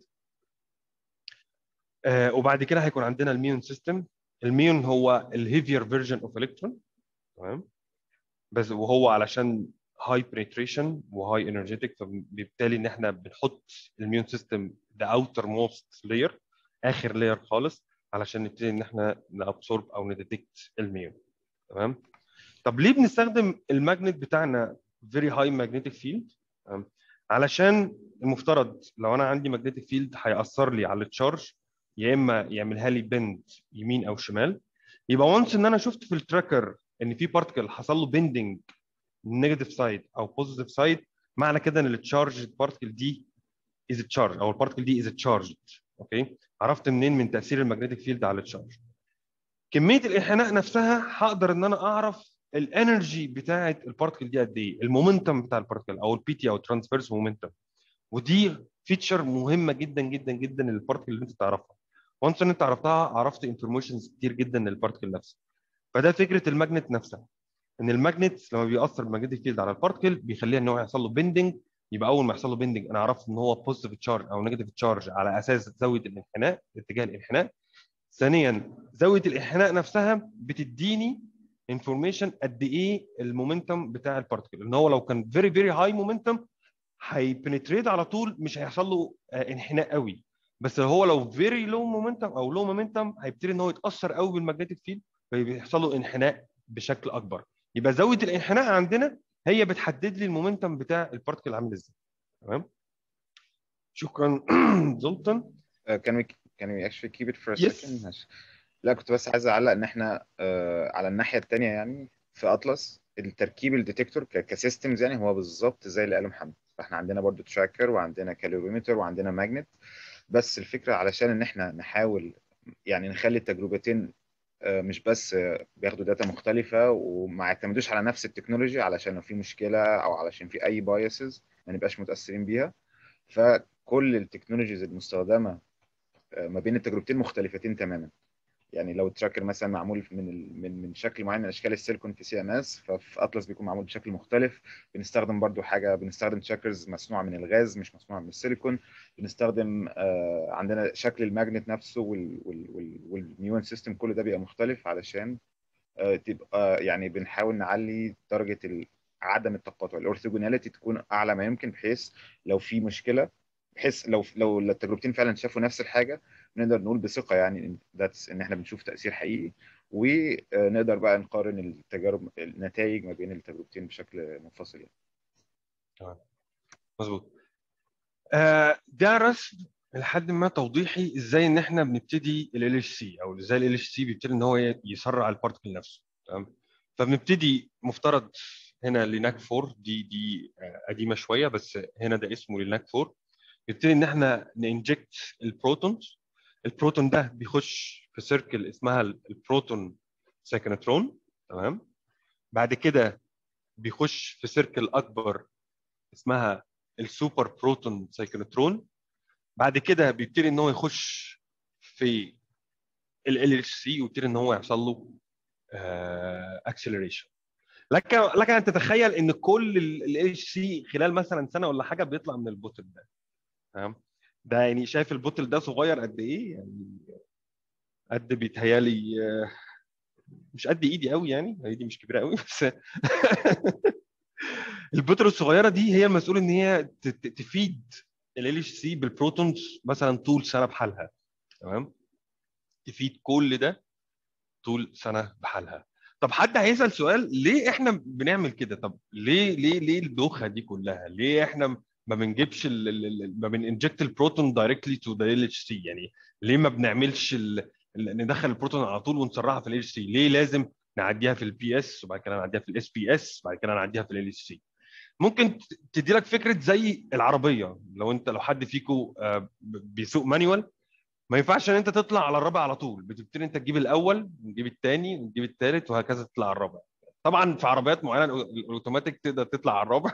آه وبعد كده هيكون عندنا الميون سيستم الميون هو الهيفير فيرجن اوف الكترون تمام بس وهو علشان هاي بنتريشن وهاي انرجيتك فبالتالي ان احنا بنحط الميون سيستم ذا اوتر موست لاير اخر لاير خالص علشان نبتدي ان احنا نابسورب او نديتكت الميون تمام طب ليه بنستخدم الماجنت بتاعنا فيري هاي ماجنتيك فيلد علشان المفترض لو انا عندي ماجنتيك فيلد هيأثر لي على التشارج يا اما يعملها لي بند يمين او شمال يبقى وانس ان انا شفت في التراكر ان في بارتكل حصل له بندنج نيجاتيف سايد او بوزيتيف سايد معنى كده ان التشارج بارتكل دي از تشارج او البارتكل دي از تشارجد اوكي عرفت منين من تاثير الماجنتيك فيلد على التشارج كميه الانحناء نفسها هقدر ان انا اعرف الانرجي بتاعه البارتكل دي قد ايه المومنتم بتاع البارتكل او البي تي او ترانسفيرس مومنتم ودي فيتشر مهمه جدا جدا جدا للبارتكل اللي انت تعرفها وانس ان انت عرفتها عرفت انفورميشنز كتير جدا للبارتكل نفسه فده فكره الماجنت نفسها ان الماجنت لما بيأثر الماجنتيك فيلد على البارتكل بيخليها ان هو يحصل له بيندنج يبقى اول ما يحصل له بيندنج انا عرفت ان هو بوزيتيف تشارج او نيجاتيف تشارج على اساس زاويه الانحناء اتجاه الانحناء ثانيا زاويه الانحناء نفسها بتديني انفورميشن قد ايه المومنتم بتاع البارتكل ان هو لو كان فيري فيري هاي مومنتم هيبنتريت على طول مش هيحصل له آه، انحناء قوي بس هو لو فيري لو مومنتم او لو مومنتم هيبتدي ان هو يتاثر قوي بالماجنتيك فيلد فبيحصل له انحناء بشكل اكبر يبقى زاويه الانحناء عندنا هي بتحدد لي المومنتم بتاع البارتكل عامل ازاي تمام شكرا زلطان Uh, can we can we actually keep it for a Yes. second؟ ماشي. لا كنت بس عايز اعلق ان احنا آه على الناحيه الثانيه يعني في اطلس التركيب الديتكتور كسيستمز يعني هو بالظبط زي اللي قاله محمد فاحنا عندنا برضو تراكر وعندنا كالوريمتر وعندنا ماجنت بس الفكره علشان ان احنا نحاول يعني نخلي التجربتين آه، مش بس آه، بياخدوا داتا مختلفه وما يعتمدوش على نفس التكنولوجي علشان لو في مشكله او علشان في اي بايسز ما نبقاش متاثرين بيها فكل التكنولوجيز المستخدمه آه، ما بين التجربتين مختلفتين تماما يعني لو التراكر مثلا معمول من ال- من من شكل معين من اشكال السيليكون في سي ام اس ففي اطلس بيكون معمول بشكل مختلف بنستخدم برضو حاجه بنستخدم تراكرز مصنوعه من الغاز مش مصنوعه من السيليكون بنستخدم آه، عندنا شكل الماجنت نفسه وال- وال- وال- والنيون سيستم كل ده بيبقى مختلف علشان آه، تبقى يعني بنحاول نعلي درجه ال- عدم التقاطع الاورثوجوناليتي تكون اعلى ما يمكن بحيث لو في مشكله بحيث لو لو التجربتين فعلا شافوا نفس الحاجه نقدر نقول بثقه يعني ان that's ان احنا بنشوف تاثير حقيقي ونقدر بقى نقارن التجارب النتائج ما بين التجربتين بشكل منفصل يعني. مظبوط آه، ده رسم لحد ما توضيحي ازاي ان احنا بنبتدي ال اتش سي او ازاي ال اتش سي بيبتدي ان هو يسرع البارتكل نفسه تمام فبنبتدي مفترض هنا ليناك 4 دي دي آه، قديمه شويه بس هنا ده اسمه ليناك 4 نبتدي ان احنا ننجكت البروتونز البروتون ده بيخش في سيركل اسمها البروتون سايكنترون تمام بعد كده بيخش في سيركل اكبر اسمها السوبر بروتون سايكلوترون بعد كده بيبتدي ان هو يخش في ال اتش سي ويبتدي ان هو يحصل له اكسلريشن لك لك ان تتخيل ان كل ال اتش سي خلال مثلا سنه ولا حاجه بيطلع من البوتل ده تمام ده يعني شايف البوتل ده صغير قد ايه يعني قد بيتهيالي آه، مش قد ايدي قوي يعني ايدي مش كبيره قوي بس البوتل الصغيره دي هي المسؤول ان هي ت- ت- تفيد ال اتش سي بالبروتونز مثلا طول سنه بحالها تمام تفيد كل ده طول سنه بحالها طب حد هيسال سؤال ليه احنا بنعمل كده طب ليه ليه ليه الدوخه دي كلها ليه احنا ما بنجيبش ال- ال- ال- ما بننجكت البروتون دايركتلي تو ذا ال اتش سي يعني ليه ما بنعملش ال- ال- ندخل البروتون على طول ونسرعها في ال اتش سي ليه لازم نعديها في البي اس وبعد كده نعديها في الاس بي اس وبعد كده نعديها في ال اتش سي ممكن ت- تدي لك فكره زي العربيه لو انت لو حد فيكم بيسوق مانيوال ما ينفعش ان انت تطلع على الرابع على طول بتبتدي انت تجيب الاول وتجيب الثاني وتجيب الثالث وهكذا تطلع على الرابع طبعا في عربيات معينه الأو- الاوتوماتيك تقدر تطلع على الرابع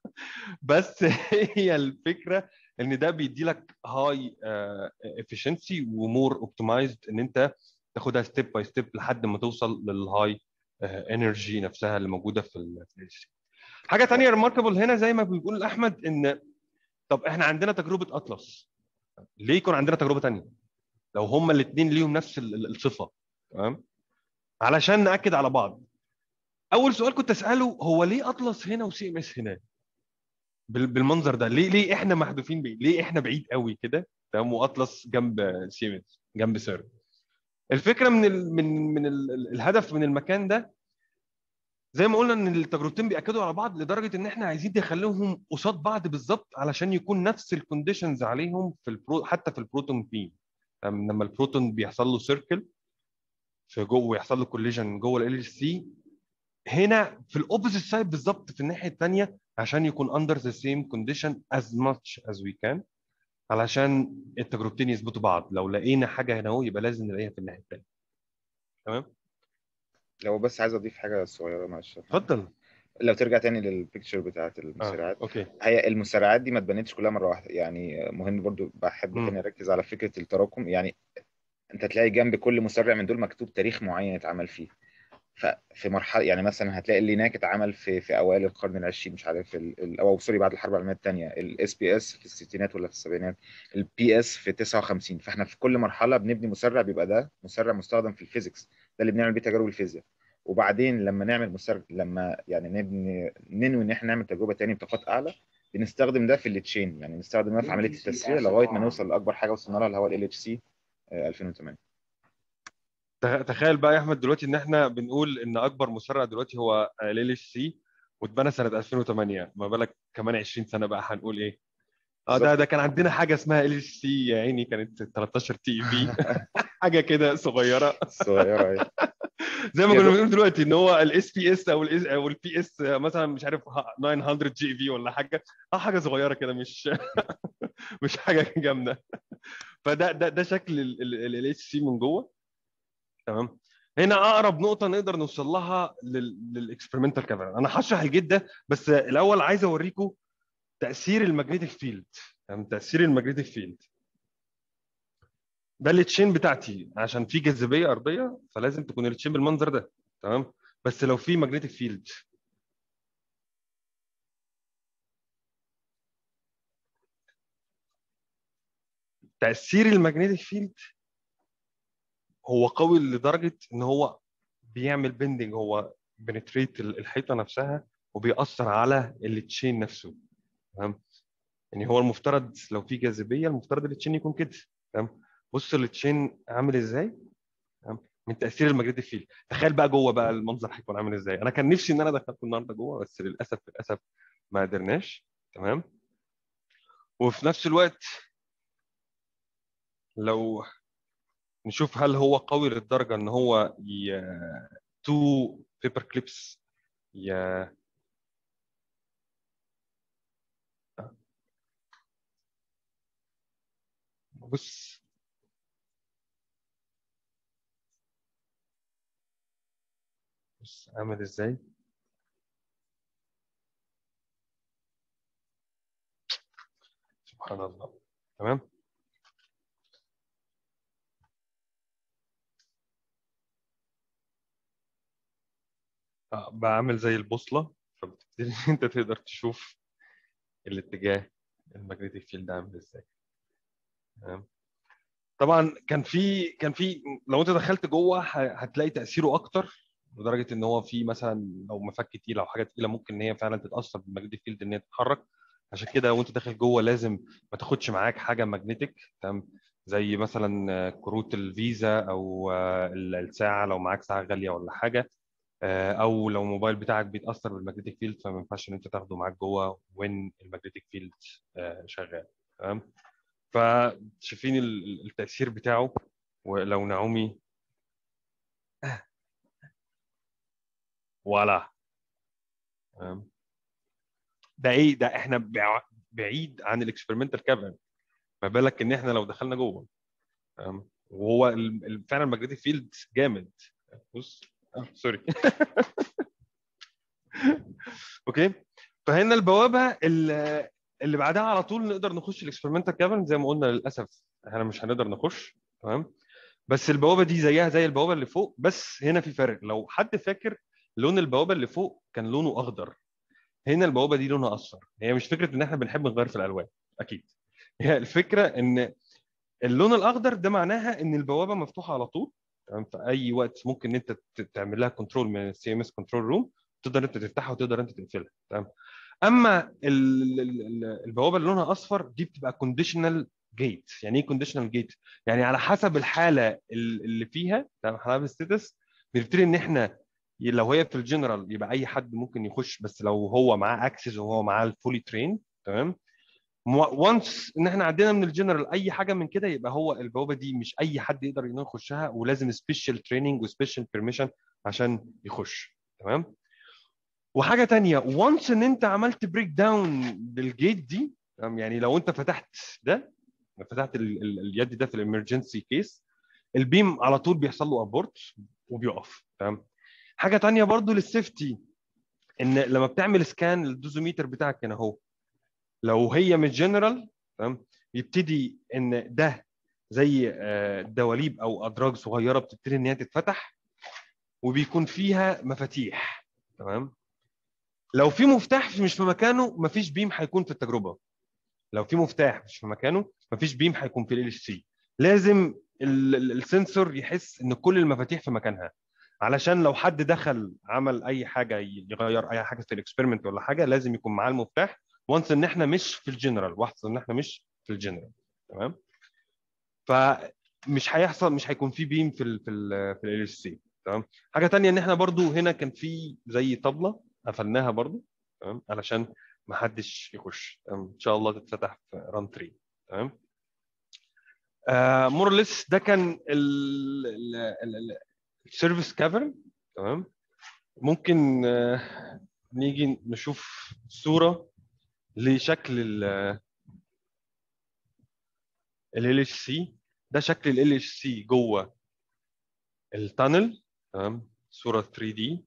بس هي الفكره ان ده بيدي لك هاي افشنسي ومور اوبتمايزد ان انت تاخدها ستيب باي ستيب لحد ما توصل للهاي انرجي نفسها اللي موجوده في ال في ال حاجه ثانيه ريماركبل هنا زي ما بيقول احمد ان طب احنا عندنا تجربه اطلس ليه يكون عندنا تجربه ثانيه لو هما الاثنين ليهم نفس ال- ال- الصفه تمام علشان ناكد على بعض اول سؤال كنت اساله هو ليه اطلس هنا وسي ام اس هنا بال- بالمنظر ده ليه ليه احنا محذوفين بعيد ليه احنا بعيد قوي كده تمام واطلس جنب سي ام اس جنب سيرف الفكره من ال من من ال ال- الهدف من المكان ده زي ما قلنا ان التجربتين بياكدوا على بعض لدرجه ان احنا عايزين نخليهم قصاد بعض بالظبط علشان يكون نفس الكونديشنز عليهم في البرو حتى في البروتون بيم تمام؟ لما البروتون بيحصل له سيركل في جوه يحصل له كوليجن جوه ال سي هنا في الاوبوزيت سايد بالظبط في الناحيه الثانيه عشان يكون اندر ذا سيم كونديشن از ماتش از وي كان علشان التجربتين يثبتوا بعض لو لقينا حاجه هنا اهو يبقى لازم نلاقيها في الناحيه الثانيه تمام لو بس عايز اضيف حاجه صغيره معلش اتفضل لو ترجع تاني للبيكتشر بتاعت آه. المسرعات اوكي هي المسرعات دي ما اتبنتش كلها مره واحده يعني مهم برضو بحب مم. تاني اركز على فكره التراكم يعني انت تلاقي جنب كل مسرع من دول مكتوب تاريخ معين اتعمل فيه ففي مرحله يعني مثلا هتلاقي الليناك اتعمل في في اوائل القرن العشرين مش عارف ال- ال- او سوري بعد الحرب العالميه الثانيه الاس بي اس في الستينات ولا في السبعينات البي اس في 59 فاحنا في كل مرحله بنبني مسرع بيبقى ده مسرع مستخدم في الفيزيكس ده اللي بنعمل بيه تجارب الفيزياء وبعدين لما نعمل مسرع لما يعني نبني ننوي ان احنا نعمل تجربه تاني بطاقات اعلى بنستخدم ده في التشين يعني نستخدم ده في عمليه التسريع لغايه ما نوصل لاكبر حاجه وصلنا لها اللي هو ال اتش سي 2008 تخ- تخيل بقى يا احمد دلوقتي ان احنا بنقول ان اكبر مسرع دلوقتي هو ال اتش سي واتبنى سنه 2008 ما بالك كمان 20 سنه بقى هنقول ايه اه ده ده كان عندنا حاجه اسمها ال اتش سي يا عيني كانت 13 تي في حاجه كده صغيره صغيره أهي. زي ما يا كنا دوب. بنقول دلوقتي ان هو الاس بي اس او ال او البي اس مثلا مش عارف 900 جي في ولا حاجه اه حاجه صغيره كده مش مش حاجه جامده فده ده ده شكل الاتش سي من جوه تمام هنا اقرب نقطه نقدر نوصل لها للاكسبيرمنتال كاميرا انا هشرح الجيت ده بس الاول عايز اوريكم تاثير المagnetic فيلد تمام تاثير المagnetic فيلد ده التشين بتاعتي عشان في جاذبيه ارضيه فلازم تكون التشين بالمنظر ده تمام بس لو في ماجنتيك فيلد تاثير الماجنتيك فيلد هو قوي لدرجه ان هو بيعمل بندنج هو بنتريت الحيطه نفسها وبيأثر على التشين نفسه تمام يعني هو المفترض لو في جاذبيه المفترض التشين يكون كده تمام بص التشين عامل ازاي تمام من تاثير الماجنتيك فيلد تخيل بقى جوه بقى المنظر هيكون عامل ازاي انا كان نفسي ان انا دخلت النهارده جوه بس للاسف للاسف ما قدرناش تمام وفي نفس الوقت لو نشوف هل هو قوي للدرجه ان هو ي... تو بيبر كليبس ي... بص بص عامل ازاي سبحان الله تمام آه، بعمل زي البوصلة فبتبتدي إن انت تقدر تشوف الاتجاه الماجنتيك فيلد عامل ازاي تمام طبعا كان في كان في لو انت دخلت جوه ه- هتلاقي تاثيره اكتر لدرجه ان هو في مثلا لو مفك تقيل او حاجه تقيله ممكن ان هي فعلا تتاثر بالماجنتيك فيلد ان هي تتحرك عشان كده وانت داخل جوه لازم ما تاخدش معاك حاجه ماجنتيك تمام زي مثلا آه، كروت الفيزا او آه، ال- الساعه لو معاك ساعه غاليه ولا حاجه آه، او لو الموبايل بتاعك بيتاثر بالماجنتيك فيلد فما ينفعش ان انت تاخده معاك جوه وين الماجنتيك فيلد آه، شغال تمام فشايفين ال- ال- التاثير بتاعه ولو نعومي ولا تمام ده ايه ده احنا بع- بعيد عن الاكسبيرمنتال كافرن ما بالك ان احنا لو دخلنا جوه تمام وهو ال- ال- فعلا الماجنتيك فيلد جامد بص آه، سوري اوكي فهنا البوابه اللي اللي بعدها على طول نقدر نخش الاكسبيرمنتال كافرن زي ما قلنا للاسف احنا مش هنقدر نخش تمام بس البوابه دي زيها زي البوابه اللي فوق بس هنا في فرق لو حد فاكر لون البوابه اللي فوق كان لونه اخضر هنا البوابه دي لونها اصفر هي مش فكره ان احنا بنحب نغير في الالوان اكيد هي الفكره ان اللون الاخضر ده معناها ان البوابه مفتوحه على طول تمام في اي وقت ممكن ان انت ت- تعمل لها كنترول من السي ام اس كنترول روم تقدر انت تفتحها وتقدر انت تقفلها تمام اما ال- ال- ال- البوابه اللي لونها اصفر دي بتبقى كونديشنال جيت يعني ايه كونديشنال جيت يعني على حسب الحاله ال- اللي فيها تمام حاله ستاتس بنبتدي ان احنا ي- لو هي في الجنرال يبقى اي حد ممكن يخش بس لو هو معاه اكسس وهو معاه الفولي ترين تمام وانس ان احنا عدينا من الجنرال اي حاجه من كده يبقى هو البوابه دي مش اي حد يقدر إنه يخشها ولازم سبيشال تريننج وسبيشال بيرميشن عشان يخش تمام وحاجه تانية وانس ان انت عملت بريك داون للجيت دي تمام يعني لو انت فتحت ده فتحت ال- ال- اليد ده في الامرجنسي كيس البيم على طول بيحصل له ابورت وبيقف تمام حاجه تانية برضو للسيفتي ان لما بتعمل سكان للدوزوميتر بتاعك هنا اهو لو هي مش جنرال تمام يبتدي ان ده زي آه، دواليب او ادراج صغيره بتبتدي ان هي تتفتح وبيكون فيها مفاتيح تمام لو في مفتاح مش في مكانه مفيش بيم هيكون في التجربه لو في مفتاح مش في مكانه مفيش بيم هيكون في ال اتش سي لازم ال- ال- السنسور يحس ان كل المفاتيح في مكانها علشان لو حد دخل عمل اي حاجه يغير اي حاجه في الاكسبيرمنت ولا حاجه لازم يكون معاه المفتاح وانس ان احنا مش في الجنرال وانس ان احنا مش في الجنرال تمام فمش هيحصل مش هيكون في بيم في ال في ال في ال اتش سي تمام حاجه تانية ان احنا برضو هنا كان في زي طبله قفلناها برضو تمام علشان ما حدش يخش تمام ان شاء الله تتفتح في ران 3 تمام مورلس ده كان السيرفيس كافرن تمام ممكن آه، نيجي نشوف صوره لشكل ال ال اتش سي ده شكل ال اتش سي جوه التانل تمام صوره 3 دي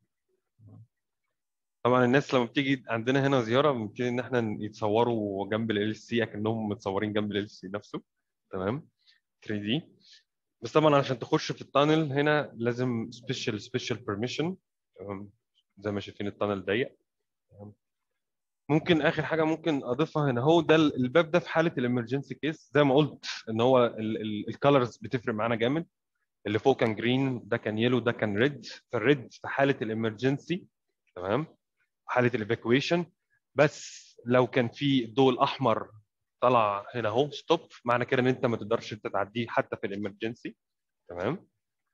طبعا الناس لما بتيجي عندنا هنا زياره بنبتدي ان احنا يتصوروا جنب ال اتش سي اكنهم متصورين جنب ال اتش سي نفسه تمام 3 دي بس طبعا عشان تخش في التانل هنا لازم سبيشال سبيشال بيرميشن زي ما شايفين التانل ضيق تمام. ممكن اخر حاجه ممكن اضيفها هنا هو ده ال- الباب ده في حاله الامرجنسي كيس زي ما قلت ان هو الكالرز بتفرق معانا جامد اللي فوق كان جرين ده كان يلو ده كان ريد فالريد في حاله الامرجنسي تمام حاله الايفاكويشن بس لو كان في الضوء الاحمر طلع هنا اهو ستوب معنى كده ان انت ما تقدرش انت تعديه حتى في الامرجنسي تمام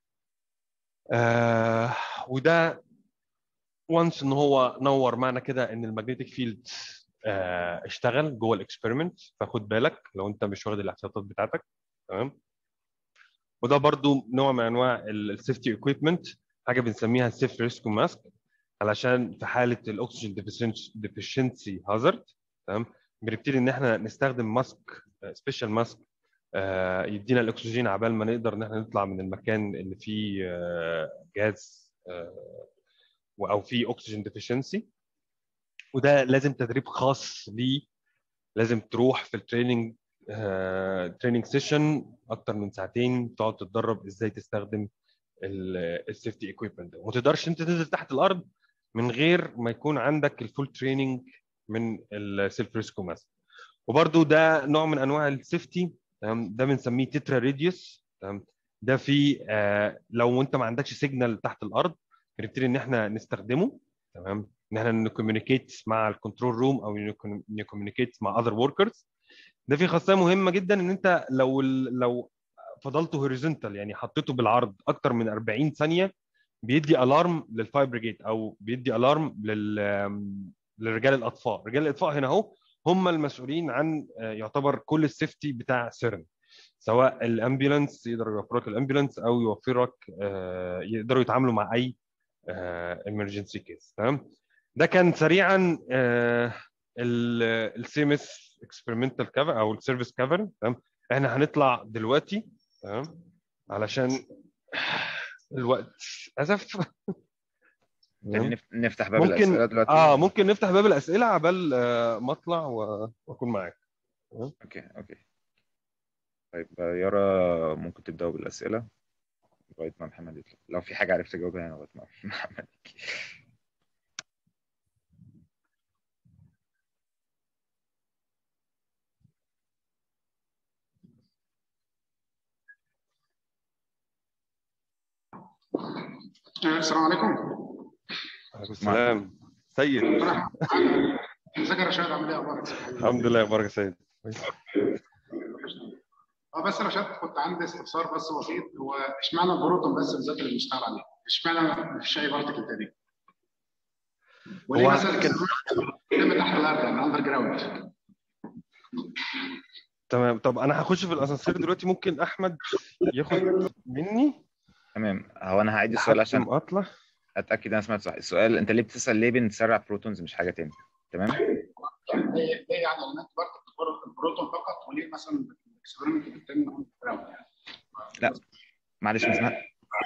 آه وده وانس ان هو نور معنى كده ان المagnetic فيلد آه اشتغل جوه الاكسبيرمنت فخد بالك لو انت مش واخد الاحتياطات بتاعتك تمام وده برضو نوع من انواع السيفتي اكويبمنت حاجه بنسميها سيف ريسك ماسك علشان في حاله الاكسجين ديفيشنسي هازارد تمام بنبتدي ان احنا نستخدم ماسك سبيشال ماسك يدينا الاكسجين عبال ما نقدر ان احنا نطلع من المكان اللي فيه آه، جاز آه، او فيه اكسجين ديفيشنسي وده لازم تدريب خاص ليه لازم تروح في التريننج تريننج سيشن اكتر من ساعتين تقعد تتدرب ازاي تستخدم السيفتي اكويبمنت وما تقدرش انت تنزل تحت الارض من غير ما يكون عندك الفول تريننج من السيلف ريسكو ماسك وبرده ده نوع من انواع السيفتي تمام ده بنسميه تترا ريديوس تمام ده في آه لو انت ما عندكش سيجنال تحت الارض بنبتدي ان احنا نستخدمه تمام ان احنا نكوميونيكيت مع الكنترول روم او نكوميونيكيت مع اذر وركرز ده في خاصيه مهمه جدا ان انت لو ال- لو فضلته هوريزونتال يعني حطيته بالعرض اكتر من 40 ثانيه بيدي الارم للفاير بريجيد او بيدي الارم لل لرجال الاطفاء رجال الاطفاء هنا اهو هم المسؤولين عن آه، يعتبر كل السيفتي بتاع سيرن سواء الامبيولانس يقدروا يوفروا لك الامبيولانس او يوفروا لك آه، يقدروا يتعاملوا مع اي امرجنسي كيس تمام ده كان سريعا السيمس اكسبيرمنتال كفر او السيرفيس كفر تمام احنا هنطلع دلوقتي تمام علشان الوقت اسف يعني نف- نفتح باب ممكن- الاسئله دلوقتي اه ممكن نفتح باب الاسئله عبال آه، ما اطلع و- واكون معاك اوكي اوكي طيب آه، يارا ممكن تبداوا بالاسئله لغايه ما محمد يطلع لو في حاجه عرفت اجاوبها يعني لغايه ما محمد يجي. السلام عليكم عليكم السلام سيد ازيك يا رشاد عامل ايه اخبارك؟ الحمد لله اخبارك يا سيد اه بس يا رشاد كنت عندي استفسار بس بسيط هو اشمعنى البروتون بس بالذات اللي بنشتغل عليه؟ اشمعنى مفيش اي بارتكل تاني؟ وليه هو مثلا كان- كلمه تحت الارض يعني اندر جراوند؟ تمام طب انا هخش في الاسانسير دلوقتي ممكن احمد ياخد مني تمام هو انا هعيد السؤال لحد عشان ما اطلع اتاكد انا سمعت صح السؤال انت ليه بتسال ليه بنسرع بروتونز مش حاجه تاني تمام يعني ليه ليه يعني اعلانات بارتكل البروتون فقط وليه مثلا الاكسبيرمنت بتتم اندر جراوند يعني؟ معلش ما سمعت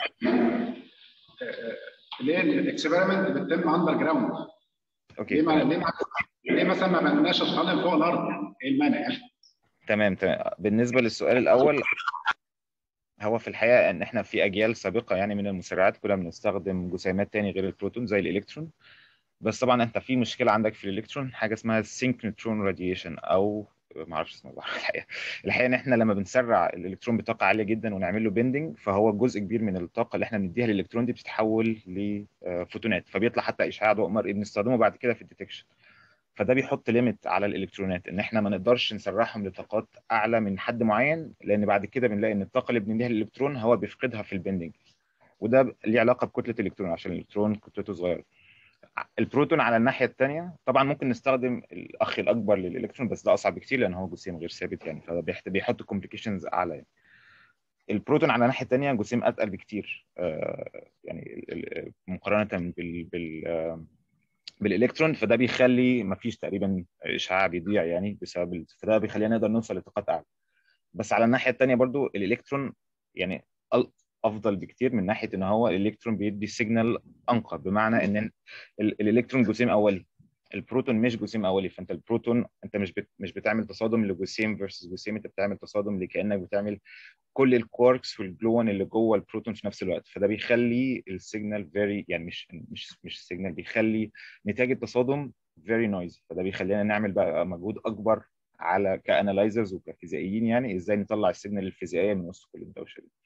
ليه الاكسبيرمنت بتتم اندر جراوند؟ اوكي ليه ما تمام. ليه ما ليه مثلا ما بنناش الخلق فوق الارض يعني؟ ايه المانع يعني؟ تمام تمام بالنسبه للسؤال الاول هو في الحقيقه ان احنا في اجيال سابقه يعني من المسرعات كنا بنستخدم جسيمات تاني غير البروتون زي الالكترون بس طبعا انت في مشكله عندك في الالكترون حاجه اسمها سينكروترون راديشن او ما اعرفش اسمه بالعربي الحقيقه الحقيقه ان احنا لما بنسرع الالكترون بطاقه عاليه جدا ونعمل له بيندنج فهو جزء كبير من الطاقه اللي احنا بنديها للالكترون دي بتتحول لفوتونات فبيطلع حتى اشعاع ضوء مرئي بنستخدمه بعد كده في الديتكشن فده بيحط ليميت على الالكترونات ان احنا ما نقدرش نسرعهم لطاقات اعلى من حد معين لان بعد كده بنلاقي ان الطاقه اللي بنديها للالكترون هو بيفقدها في البندنج وده ليه علاقه بكتله الالكترون عشان الالكترون كتلته صغيره البروتون على الناحيه الثانيه طبعا ممكن نستخدم الاخ الاكبر للالكترون بس ده اصعب بكتير لان هو جسيم غير ثابت يعني فبيحط كومبليكيشنز اعلى يعني. البروتون على الناحيه الثانيه جسيم اتقل بكتير آه، يعني ال- ال- مقارنه بال بال آه، بالالكترون فده بيخلي ما فيش تقريبا اشعاع بيضيع يعني بسبب ال- فده بيخلينا نقدر نوصل لطاقات اعلى بس على الناحيه الثانيه برضو الالكترون يعني ال- افضل بكتير من ناحيه ان هو الالكترون بيدي سيجنال انقى بمعنى ان ال- الالكترون جسيم اولي البروتون مش جسيم اولي فانت البروتون انت مش بت... مش بتعمل تصادم لجسيم فيرسس جسيم انت بتعمل تصادم لكانك بتعمل كل الكواركس والجلوون اللي جوه البروتون في نفس الوقت فده بيخلي السيجنال فيري يعني مش مش مش السيجنال بيخلي نتاج التصادم فيري نويزي فده بيخلينا نعمل بقى مجهود اكبر على كانالايزرز وكفيزيائيين يعني ازاي نطلع السيجنال الفيزيائيه من وسط كل الدوشه دي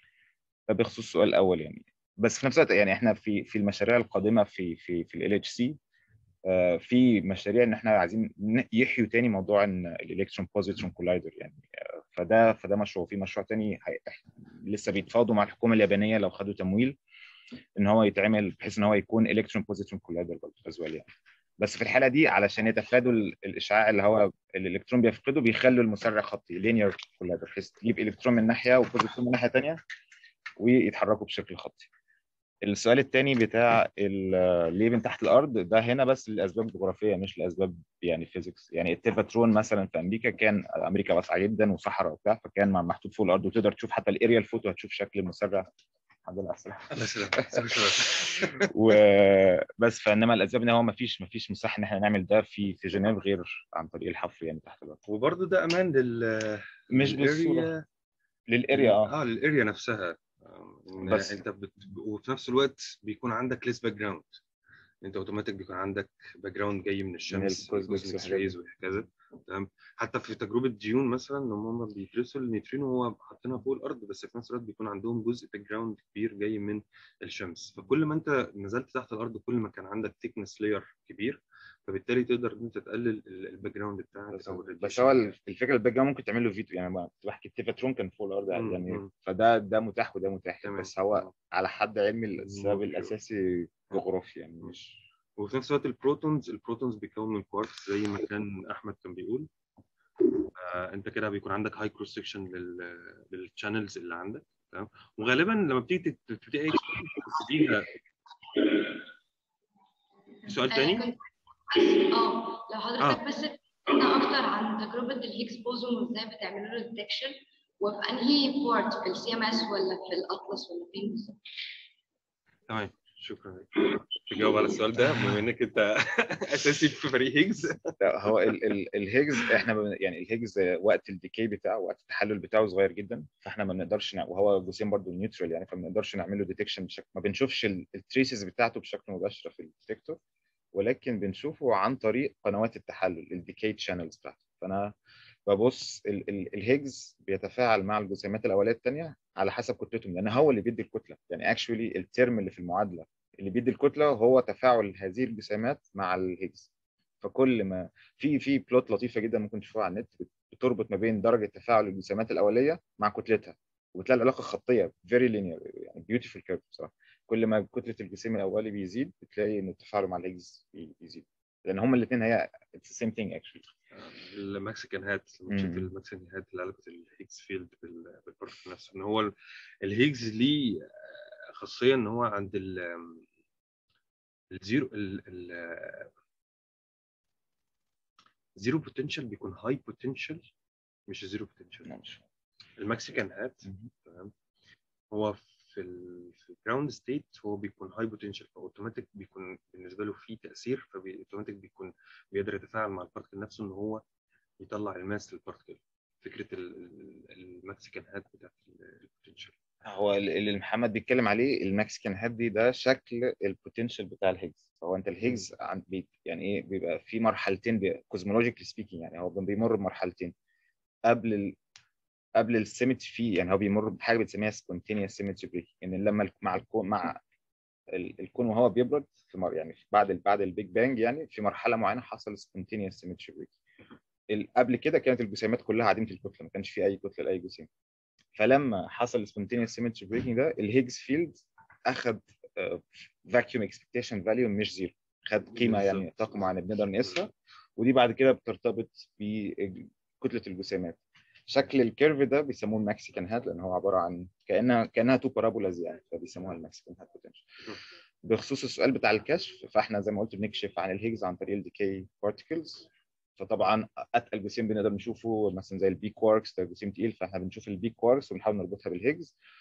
ده بخصوص السؤال الاول يعني بس في نفس الوقت يعني احنا في في المشاريع القادمه في في في ال اتش سي في مشاريع ان احنا عايزين ن- يحيوا تاني موضوع ان الالكترون بوزيترون كولايدر يعني آه، فده فده مشروع في مشروع تاني هي- لسه بيتفاوضوا مع الحكومه اليابانيه لو خدوا تمويل ان هو يتعمل بحيث ان هو يكون الكترون بوزيترون كولايدر برضه as well يعني بس في الحاله دي علشان يتفادوا ال- الاشعاع اللي هو الالكترون بيفقده بيخلوا المسرع خطي لينير كولايدر بحيث تجيب الكترون من ناحيه وبوزيترون من ناحيه ثانيه ويتحركوا بشكل خطي السؤال الثاني بتاع ال- ليه من تحت الارض ده هنا بس لاسباب جغرافيه مش لاسباب يعني فيزيكس يعني التيفاترون مثلا في امريكا كان امريكا واسعه جدا وصحراء وبتاع فكان مع- محطوط فوق الارض وتقدر تشوف حتى الاريال فوتو هتشوف شكل المسرع الحمد لله على السلامه الله يسلمك وبس فانما الاسباب ان هو ما فيش ما فيش مساحه ان احنا نعمل ده في في جنيف غير عن طريق الحفر يعني تحت الارض وبرضه ده امان لل مش بالصوره للاريا للاريا اه اه للاريا نفسها آه، إن بس. انت بت... وفي نفس الوقت بيكون عندك ليس باك جراوند انت اوتوماتيك بيكون عندك باك جراوند جاي من الشمس الكوزموس الكوزميك والحاجات ريز وهكذا تمام حتى في تجربه ديون مثلا لما هم بيدرسوا النيوترينو هو حاطينها فوق الارض بس في نفس الوقت بيكون عندهم جزء باك جراوند كبير جاي من الشمس فكل ما انت نزلت تحت الارض كل ما كان عندك ثيكنس لاير كبير فبالتالي تقدر ان انت تقلل الباك جراوند بتاعك بس, او بس الراديشن هو الفكره الباك جراوند ممكن تعمل له فيديو يعني ما كنت بحكي التيفاترون كان فوق الارض مم، يعني مم. فده ده متاح وده متاح تمام. بس هو على حد علمي السبب مم. الاساسي جغرافي يعني مش وفي نفس الوقت البروتونز البروتونز بيكون من كواركس زي ما كان احمد كان بيقول آه انت كده بيكون عندك هاي كروس سكشن للشانلز اللي عندك تمام وغالبا لما بتيجي تبتدي تديها سؤال آه، تاني كنت اه لو حضرتك بس تحكينا اكتر عن تجربه الهيجز بوزون وازاي بتعملوا له ديتكشن وفي انهي بارت في السي ام اس ولا في الاطلس ولا فين بالظبط؟ تمام شكرا لك تجاوب على السؤال ده بما انك انت اساسي في فريق هيجز لا، هو ال ال الهيجز احنا بن- يعني الهيجز وقت الديكي بتاعه وقت التحلل بتاعه صغير جدا فاحنا ما بنقدرش نع... وهو جسيم برضه نيوترال يعني فما بنقدرش نعمل له ديتكشن بشكل ما بنشوفش التريسز بتاعته بشكل مباشر في الديتكتور ولكن بنشوفه عن طريق قنوات التحلل الديكي شانلز بتاعته فانا ببص ال ال الهيجز بيتفاعل مع الجسيمات الاوليه الثانيه على حسب كتلتهم لان هو اللي بيدي الكتله يعني اكشولي الترم اللي في المعادله اللي بيدي الكتله هو تفاعل هذه الجسيمات مع الهيجز فكل ما في في بلوت لطيفه جدا ممكن تشوفوها على النت بتربط ما بين درجه تفاعل الجسيمات الاوليه مع كتلتها وبتلاقي العلاقه خطيه فيري لينير يعني بيوتيفول كيرف بصراحه كل ما كتله الجسيم الاولي بيزيد بتلاقي ان التفاعل مع الهيجز بي- بيزيد لان هما الاثنين هي اتس سيم ثينج اكشولي المكسيكان هات لما تشوف مم. المكسيكان هات اللي علاقه الهيجز فيلد بال- بالبارتكل نفسه ان هو ال- الهيجز ليه خاصيه ان هو عند ال الزيرو ال ال زيرو بوتنشال بيكون هاي بوتنشال مش زيرو بوتنشال المكسيكان هات مهم. تمام هو في ال في الجراوند ستيت هو بيكون هاي بوتنشال فاوتوماتيك بيكون بالنسبه له في تاثير فاوتوماتيك بيكون بيقدر يتفاعل مع البارتكل نفسه ان هو يطلع الماس للبارتكل فكره ال- ال- المكسيكان هات بتاعت البوتنشال هو ال- اللي محمد بيتكلم عليه المكسيكان هات دي ده شكل البوتنشال بتاع الهيجز فهو انت الهيجز عند بي يعني ايه بيبقى في مرحلتين كوزمولوجيكلي سبيكينج يعني هو بيمر بمرحلتين قبل ال قبل السيمتري فيه يعني هو بيمر بحاجه بنسميها سبونتينيوس سيمتري بريك يعني لما ال- مع الكون مع ال- الكون وهو بيبرد في مر يعني في بعد ال- بعد البيج بانج يعني في مرحله معينه حصل سبونتينيوس سيمتري بريك قبل كده كانت الجسيمات كلها عديمه الكتله ما كانش في اي كتله لاي جسيم فلما حصل سبونتينيوس سيمتري بريكنج ده الهيجز فيلد اخذ فاكيوم اكسبكتيشن فاليو مش زيرو خد قيمه يعني بالظبط. طاقه معينه بنقدر نقيسها ودي بعد كده بترتبط بكتله الجسيمات شكل الكيرف ده بيسموه المكسيكان هات لان هو عباره عن كانها كانها تو بارابولاز يعني فبيسموها المكسيكان هات بوتنشال بخصوص السؤال بتاع الكشف فاحنا زي ما قلت بنكشف عن الهيجز عن طريق الديكي بارتكلز فطبعا اتقل جسيم بنقدر نشوفه مثلا زي البي كواركس ده جسيم تقيل فاحنا بنشوف البي كواركس وبنحاول نربطها بالهيجز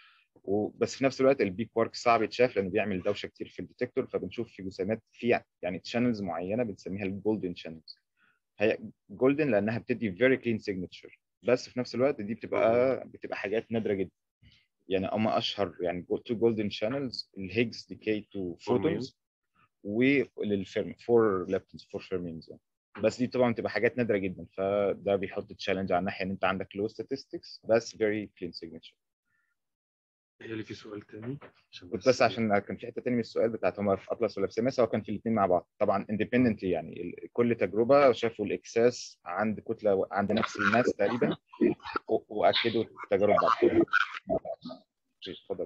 وبس في نفس الوقت البي كوارك صعب يتشاف لانه بيعمل دوشه كتير في الديتكتور فبنشوف في جسيمات في يعني تشانلز معينه بنسميها الجولدن شانلز هي جولدن لانها بتدي فيري كلين سيجنتشر بس في نفس الوقت دي بتبقى بتبقى حاجات نادره جدا يعني هم اشهر يعني تو جولدن شانلز الهيجز ديكي تو فوتونز وللفيرم فور لابتنز فور فيرمينز يعني. بس دي طبعا بتبقى حاجات نادره جدا فده بيحط تشالنج على الناحيه ان انت عندك لو statistics بس very clean signature هي اللي في سؤال تاني عشان كنت بس عشان كان في حته تاني من السؤال بتاعت هما في اطلس ولا في سيمس هو كان في الاثنين مع بعض طبعا اندبندنتلي يعني ال- كل تجربه شافوا الاكساس عند كتله عند نفس الناس تقريبا و- واكدوا التجارب بعد كده أوكي، اتفضل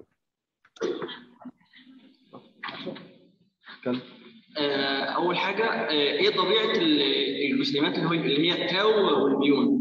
آه، اول حاجه آه، ايه طبيعه ال- الجسيمات اللي هو اللي هي التاو والميون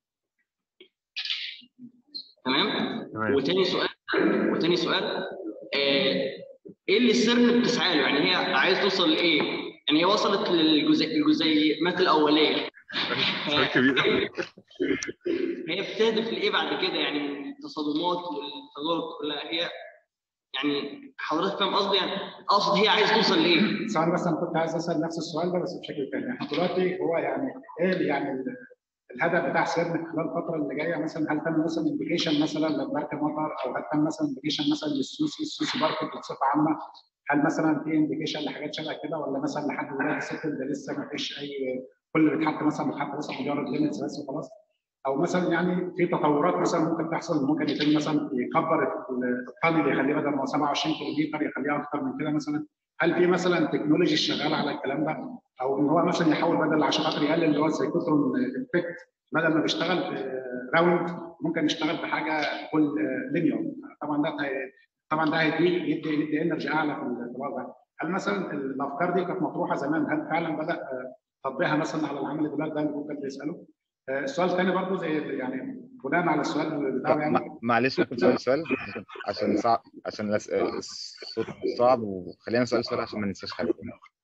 تمام تمام وتاني سؤال وتاني سؤال آه، ايه اللي السر بتسعى له يعني هي عايز توصل لايه يعني هي وصلت للجزء الجزيئات الاوليه سؤال كبير هي بتهدف لايه بعد كده يعني من التصادمات والتجارب كلها هي يعني حضرتك فاهم قصدي يعني اقصد هي عايز توصل لايه ثواني بس انا كنت عايز اسال نفس السؤال ده بس بشكل تاني احنا دلوقتي هو يعني ايه يعني ال- الهدف بتاع سيرن خلال الفتره اللي جايه مثلا هل تم مثلا انديكيشن مثلا لبارك مطر او هل تم مثلا انديكيشن مثلا للسوسي السوسي ماركت بصفه عامه هل مثلا في انديكيشن لحاجات شبه كده ولا مثلا لحد دلوقتي سيتل ده لسه ما فيش اي كل اللي بيتحط مثلا بيتحط مثلا مجرد ليميتس بس وخلاص او مثلا يعني في تطورات مثلا ممكن تحصل ممكن يتم مثلا يكبر الطن يخليه بدل ما هو 27 كيلو لتر يخليها اكتر من كده مثلا هل في مثلا تكنولوجي شغاله على الكلام ده او ان هو مثلا يحاول بدل عشان خاطر يقلل اللي هو السيكوترون افكت بدل ما بيشتغل راوند ممكن يشتغل بحاجه كل لينير طبعا ده هي- طبعا ده هيدي يدي يدي انرجي اعلى في ال- في الوضع هل مثلا الافكار دي كانت مطروحه زمان هل فعلا بدا آه، تطبيقها مثلا على العمل الدولار ده اللي ممكن بيساله آه، السؤال الثاني برضه زي يعني بناء على السؤال بتاعه يعني مع- معلش ممكن سؤال سؤال عشان- عشان صعب عشان الأس- الصوت صعب وخلينا نسال سؤال عشان ما ننساش حاجه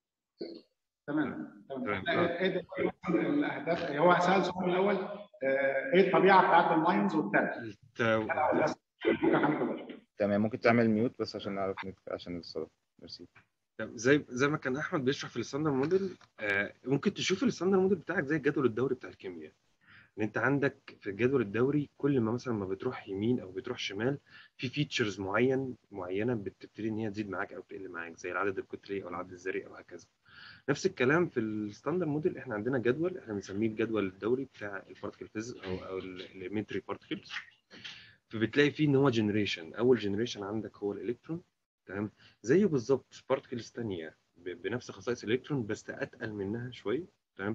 تمام تمام تمام. آه، ايه ده الاهداف هو سال السؤال الاول آه، ايه الطبيعه بتاعت الماينز والتاب التاو- تمام ممكن تعمل ميوت بس عشان نعرف نت- عشان الصوت ميرسي زي زي ما كان احمد بيشرح في الستاندر موديل آه، ممكن تشوف الستاندر موديل بتاعك زي الجدول الدوري بتاع الكيمياء ان انت عندك في الجدول الدوري كل ما مثلا ما بتروح يمين او بتروح شمال في فيتشرز معين معينه بتبتدي ان هي تزيد معاك او تقل معاك زي العدد الكتلي او العدد الذري او هكذا نفس الكلام في الستاندر موديل احنا عندنا جدول احنا بنسميه الجدول الدوري بتاع البارتكل فيز او او الاليمنتري بارتكلز فبتلاقي فيه ان هو جنريشن اول جنريشن عندك هو الالكترون تمام زيه بالظبط بارتكلز ثانيه بنفس خصائص الالكترون بس اتقل منها شويه تمام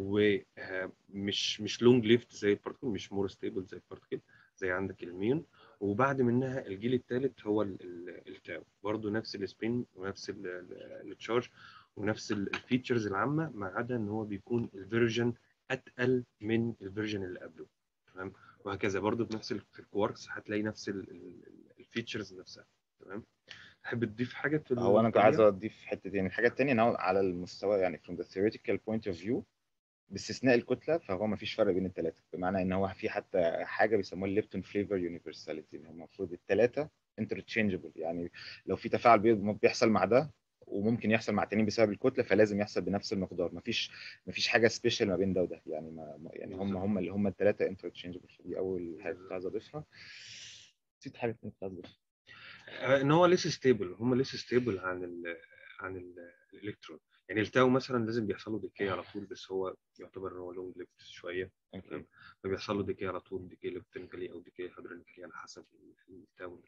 ومش مش لونج ليفت زي البارتكل مش مور ستيبل زي البارتكل زي عندك الميون وبعد منها الجيل الثالث هو ال- ال- التاو برضه نفس السبين ونفس التشارج ونفس الفيتشرز العامه ما عدا ان هو بيكون الفيرجن اتقل من الفيرجن اللي قبله تمام وهكذا برضه بنفس ال- في الكواركس هتلاقي نفس الفيتشرز نفسها تمام تحب تضيف حاجه في هو انا كنت عايز الطريقة؟ اضيف حته يعني الحاجه الثانيه ان هو على المستوى يعني from the theoretical point of view باستثناء الكتله فهو ما فيش فرق بين الثلاثه بمعنى ان هو في حتى حاجه بيسموها الليبتون فليفر يونيفرساليتي ان هو المفروض الثلاثه انترتشينجبل يعني لو في تفاعل بي- بيحصل مع ده وممكن يحصل مع التانيين بسبب الكتله فلازم يحصل بنفس المقدار مفيش مفيش حاجه سبيشال ما بين ده وده يعني ما ما- يعني هم هم اللي هم الثلاثه انترتشينجبل فدي اول حاجه كنت عايز اضيفها نسيت حاجه كنت عايز اضيفها آه، ان هو لسه ستيبل هم لسه ستيبل عن ال عن ال- الالكترون يعني التاو مثلا لازم بيحصل له ديكي على طول بس هو يعتبر ان هو لونج ليفت شويه اوكي فبيحصل له ديكي على طول ديكي الكترونيكالي او ديكي هيدرونيكالي على حسب التاو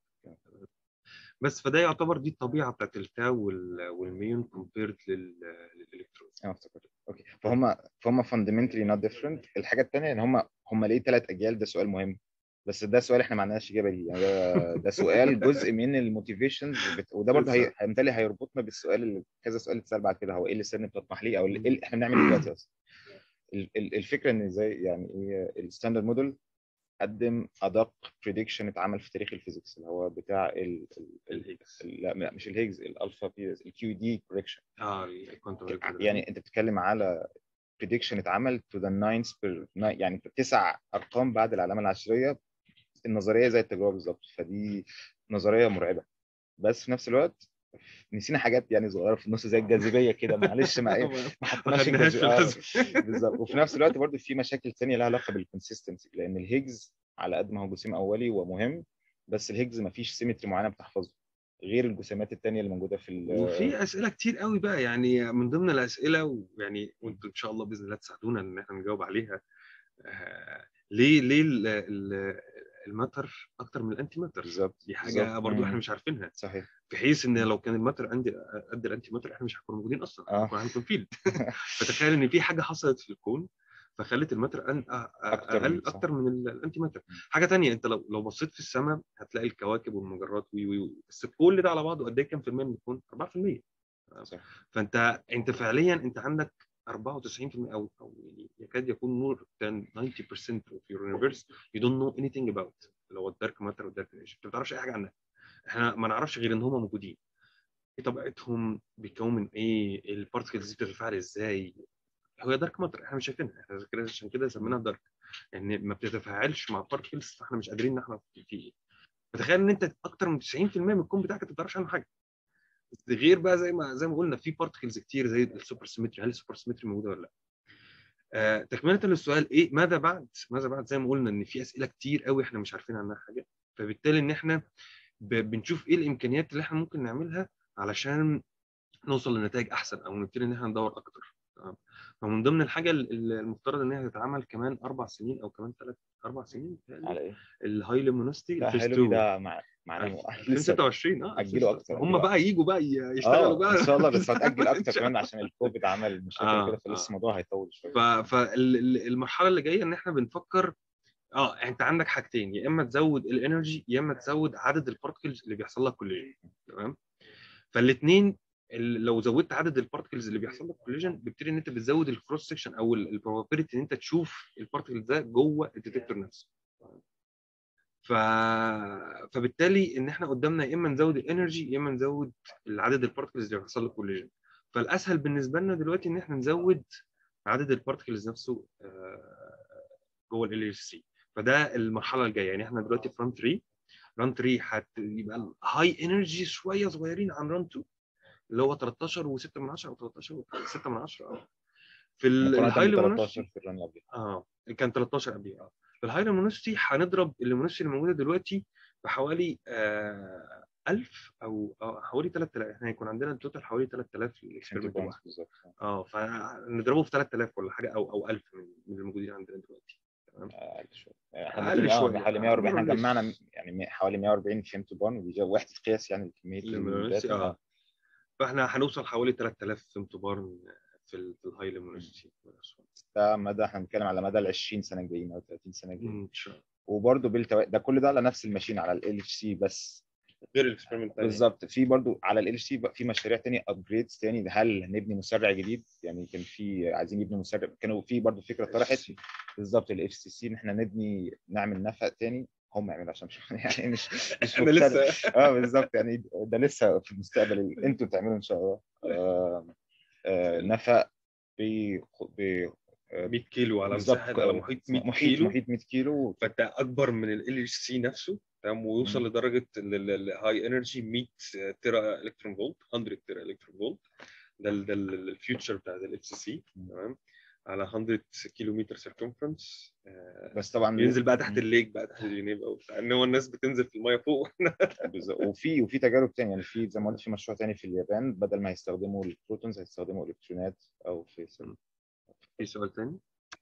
بس فده يعتبر دي الطبيعه بتاعت التاو وال- والميون كومبيرد للالكترون اه افتكرت اوكي فهم فهم فاندمنتالي نوت ديفرنت الحاجه الثانيه ان هم هم ليه ثلاث اجيال ده سؤال مهم بس ده سؤال احنا ما عندناش اجابه ليه يعني ده, ده سؤال جزء من الموتيفيشنز وده برضه هي بالتالي هيربطنا بالسؤال اللي كذا سؤال اتسال بعد كده هو ايه اللي السن بتطمح ليه او ايه اللي احنا بنعمل ايه دلوقتي اصلا ال- ال- الفكره ان ازاي يعني ايه الستاندرد موديل قدم ادق بريدكشن اتعمل في تاريخ الفيزيكس اللي هو بتاع ال ال الهيجز ال- لا مش الهيجز الالفا بي الكيو دي كوريكشن اه الكوانتم يعني انت بتتكلم على بريدكشن اتعمل تو ذا ناينث يعني تسع ارقام بعد العلامه العشريه النظريه زي التجربه بالظبط فدي نظريه مرعبه بس في نفس الوقت نسينا حاجات يعني صغيره في النص زي الجاذبيه كده معلش ما إيه، ما حطيناش خدناهاش في الجاذبيه آه، الحسبة. بالظبط وفي نفس الوقت برضه في مشاكل ثانيه لها علاقه بالكونسيستنسي لان الهيجز على قد ما هو جسيم اولي ومهم بس الهيجز ما فيش سيمتري معينه بتحفظه غير الجسيمات الثانيه اللي موجوده في ال- وفي اسئله كتير قوي بقى يعني من ضمن الاسئله ويعني وانتم ان شاء الله باذن الله تساعدونا ان احنا نجاوب عليها آه ليه ليه ال- ال- الماتر اكتر من الانتي ماتر بالظبط دي حاجه بالظبط. برضو مم. احنا مش عارفينها صحيح في حيث ان لو كان الماتر عندي قد الانتي ماتر احنا مش هنكون موجودين اصلا آه. هنكون هنكون فيلد فتخيل ان في حاجه حصلت في الكون فخلت الماتر أن- أ- أكتر من- اقل صح. اكتر من ال- الانتي ماتر حاجه تانية انت لو لو بصيت في السماء هتلاقي الكواكب والمجرات وي وي وي. بس كل ده على بعضه قد ايه كام في المية من الكون 4% صح. فانت انت فعليا انت عندك 94% او او يعني يكاد يكون more than 90% of your universe you don't know anything about اللي هو الدارك ماتر والدارك انرجي انت ما بتعرفش اي حاجه عنها احنا ما نعرفش غير ان هم موجودين ايه طبيعتهم بيتكون من ايه البارتكلز دي بتتفاعل ازاي هو دارك ماتر احنا مش شايفينها احنا كده عشان كده سميناها دارك يعني ما بتتفاعلش مع بارتكلز فاحنا مش قادرين نعرف في ايه فتخيل ان انت اكتر من 90% من الكون بتاعك انت ما بتعرفش عنه حاجه بس غير بقى زي ما زي ما قلنا في بارتكلز كتير زي السوبر سيمتري هل السوبر سيمتري موجوده ولا لا؟ آه تكمله للسؤال ايه ماذا بعد؟ ماذا بعد زي ما قلنا ان في اسئله كتير قوي احنا مش عارفين عنها حاجه فبالتالي ان احنا ب- بنشوف ايه الامكانيات اللي احنا ممكن نعملها علشان نوصل لنتائج احسن او نبتدي ان احنا ندور اكتر تمام؟ فمن ضمن الحاجه ال- ال- المفترض ان هي تتعمل كمان اربع سنين او كمان ثلاث اربع سنين على ايه؟ الهاي ليمونستي لا حلو ده مع معناه لسه 2026 اه أجلوا أكتر، هم أجلوا بقى يجوا بقى ي- يشتغلوا اه بقى ان شاء الله بس إن هتاجل اكتر شاء كمان الله. عشان الكوفيد عمل مشاكل آه، كده فلسه آه. الموضوع هيطول شويه فالمرحله اللي جايه ان احنا بنفكر اه انت عندك حاجتين يا اما تزود الانرجي يا اما تزود عدد البارتكلز اللي بيحصل لك كوليجن تمام فالاثنين لو زودت عدد البارتكلز اللي بيحصل لك كوليجن بيبتدي ان انت بتزود الكروس سكشن او البروبابيلتي ان انت تشوف البارتكل ده جوه الديتكتور نفسه ف... فبالتالي ان احنا قدامنا يا اما نزود الانرجي يا اما نزود العدد البارتكلز اللي بيحصل لك كوليجن فالاسهل بالنسبه لنا دلوقتي ان احنا نزود عدد البارتكلز نفسه آه، جوه ال اتش سي فده المرحله الجايه يعني احنا دلوقتي في ران 3 ران 3 هيبقى الهاي انرجي شويه صغيرين عن ران 2 اللي هو 13 و6 من 10 او 13 و6 من 10 اه في مقارنة الهاي ب ليمونستي 13 في الرن قبل اه كان 13 قبليه اه في الهاي ليمونستي هنضرب الليمونستي اللي موجوده دلوقتي بحوالي آه 1000 او أو حوالي 3000 احنا هيكون عندنا التوتال حوالي 3000 في الاكسبيرمنت الواحد بالظبط اه فنضربه في 3000 ولا حاجه او او 1000 من من الموجودين عندنا دلوقتي اقل شويه احنا أقل داخلين- اه شوية. حوالي 140 احنا أقل جمعنا يعني مية- حوالي 140 فيمتو بون ودي جا- وحده قياس يعني كميه الليمونستي الداتا. اه فاحنا هنوصل حوالي 3000 فيمتوبار في ال- في الهاي ليمونستي ده مدى احنا بنتكلم على مدى ال 20 سنه الجايين او 30 سنه الجايين ان شاء الله وبرده بالتو... ده كل ده على نفس الماشين على ال اتش سي بس غير الاكسبيرمنت بالظبط في برضو على ال اتش سي في مشاريع تانية ابجريدز تاني هل هنبني مسرع جديد يعني كان في عايزين يبنوا مسرع كانوا في برضو فكره طرحت بالظبط ال اتش سي سي ان احنا نبني نعمل نفق تاني هم يعملوا عشان مش يعني مش مش انا مقتنع. لسه اه بالظبط يعني ده لسه في المستقبل انتوا تعملوا ان شاء الله آه آه نفق ب ب 100 كيلو على بالظبط مساحه على محيط 100 محيط كيلو محيط 100 كيلو فانت اكبر من ال اتش سي نفسه تمام ويوصل مم. لدرجه الهاي انرجي 100 تيرا الكترون فولت 100 تيرا الكترون فولت ده ال- ده الفيوتشر بتاع ال سي مم. تمام على 100 كيلومتر سيركمفرنس بس طبعا ينزل بقى تحت مم. الليك بقى تحت جنيف او بتاع ان هو الناس بتنزل في المايه فوق بالظبط. وفي وفي تجارب تانية يعني في زي ما قلت في مشروع تاني في اليابان بدل ما هيستخدموا البروتونز هيستخدموا الكترونات او في في سؤال تاني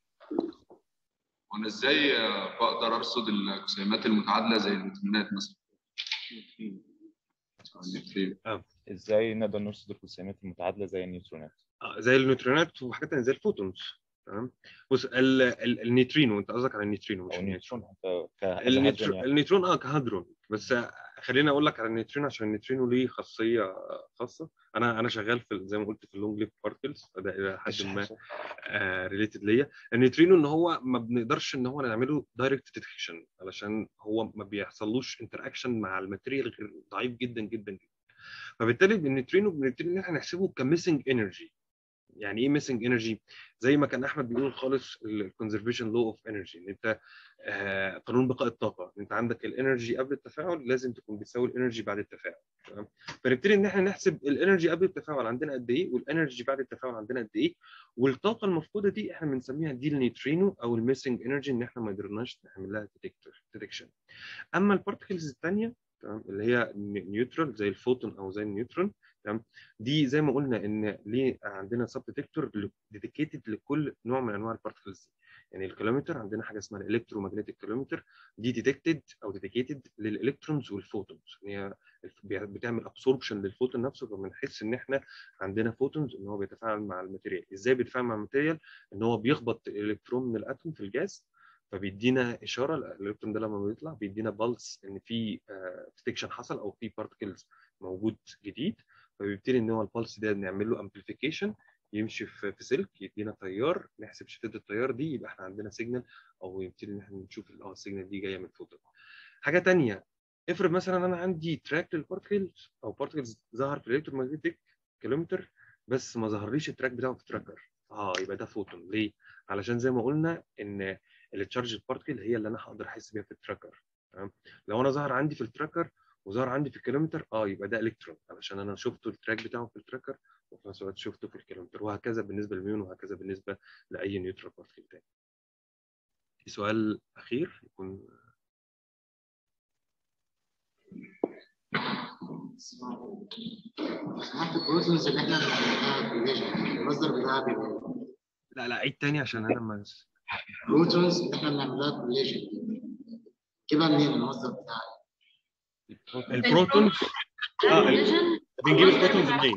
وانا ازاي آه، بقدر ارصد الجسيمات المتعادله زي النيوترونات مثلا النيوترين ازاي نقدر نرصد الجسيمات المتعادله زي النيوترونات آه، زي النيوترونات وحاجات تانية زي الفوتونز تمام بص ال- ال- النيوترينو انت قصدك على النيوترينو مش او النيوترون النيوترون حتى ك النيوترون يعني. النيوترون اه كهادرون بس خليني اقول لك على النيوترينو عشان النيوترينو ليه خاصيه خاصه انا انا شغال في زي ما قلت في اللونج ليف بارتكلز فده الى حد ما ريليتد ليا النيوترينو ان هو ما بنقدرش ان هو نعمله دايركت ديتكشن علشان هو ما بيحصلوش انتر اكشن مع الماتيريال غير ضعيف جدا جدا جدا فبالتالي النيوترينو بنبتدي ان احنا نحسبه كميسنج انرجي يعني ايه ميسنج انرجي زي ما كان احمد بيقول خالص الكونزرفيشن لو اوف انرجي ان انت آه، قانون بقاء الطاقه انت عندك الانرجي قبل التفاعل لازم تكون بتساوي الانرجي بعد التفاعل تمام فنبتدي ان احنا نحسب الانرجي قبل التفاعل عندنا قد ايه والانرجي بعد التفاعل عندنا قد ايه والطاقه المفقوده دي احنا بنسميها دي النيوترينو او الميسنج انرجي ان احنا ما قدرناش نعمل لها ديتكشن اما البارتكلز الثانيه تمام اللي هي نيوترال زي الفوتون او زي النيوترون تمام دي زي ما قلنا ان ليه عندنا سب ديتكتور ديديكيتد لكل نوع من انواع البارتكلز دي يعني الكيلومتر عندنا حاجه اسمها الالكترومagnetic كيلومتر دي ديتكتد او ديديكيتد للالكترونز والفوتونز هي بتعمل ابسوربشن للفوتون نفسه فبنحس ان احنا عندنا فوتونز ان هو بيتفاعل مع الماتيريال ازاي بيتفاعل مع الماتيريال ان هو بيخبط الالكترون من الاتوم في الجاز فبيدينا اشاره الالكترون ده لما بيطلع بيدينا بلس ان في ديتكشن حصل او في بارتكلز موجود جديد فبيبتدي ان هو البلس ده نعمل له امبليفيكيشن يمشي في في سلك يدينا تيار نحسب شدة التيار دي يبقى احنا عندنا سيجنال او يبتدي ان احنا نشوف ال- اه السيجنال دي جايه من فوتون حاجه تانية افرض مثلا انا عندي تراك للبارتكلز او بارتكلز ظهر في الالكترومagnetic كيلومتر بس ما ظهرليش التراك بتاعه في تراكر اه يبقى ده فوتون ليه؟ علشان زي ما قلنا ان التشارج بارتكل هي اللي انا هقدر احس بيها في التراكر تمام لو انا ظهر عندي في التراكر وظهر عندي في الكيلومتر اه يبقى ده الكترون علشان انا شفته التراك بتاعه في التراكر وفي نفس الوقت شفته في الكيلومتر وهكذا بالنسبه للميون وهكذا بالنسبه لاي نيوترال بارتكل تاني. في سؤال اخير يكون سمعت البروسيس اللي احنا بنعملها كوليجن المصدر بتاعها بيبقى لا لا عيد تاني عشان انا ما البروتونز اللي احنا بنعملها كوليجن جيبها منين المصدر بتاعها؟ البروتونز اه ال- بنجيب البروتونز منين؟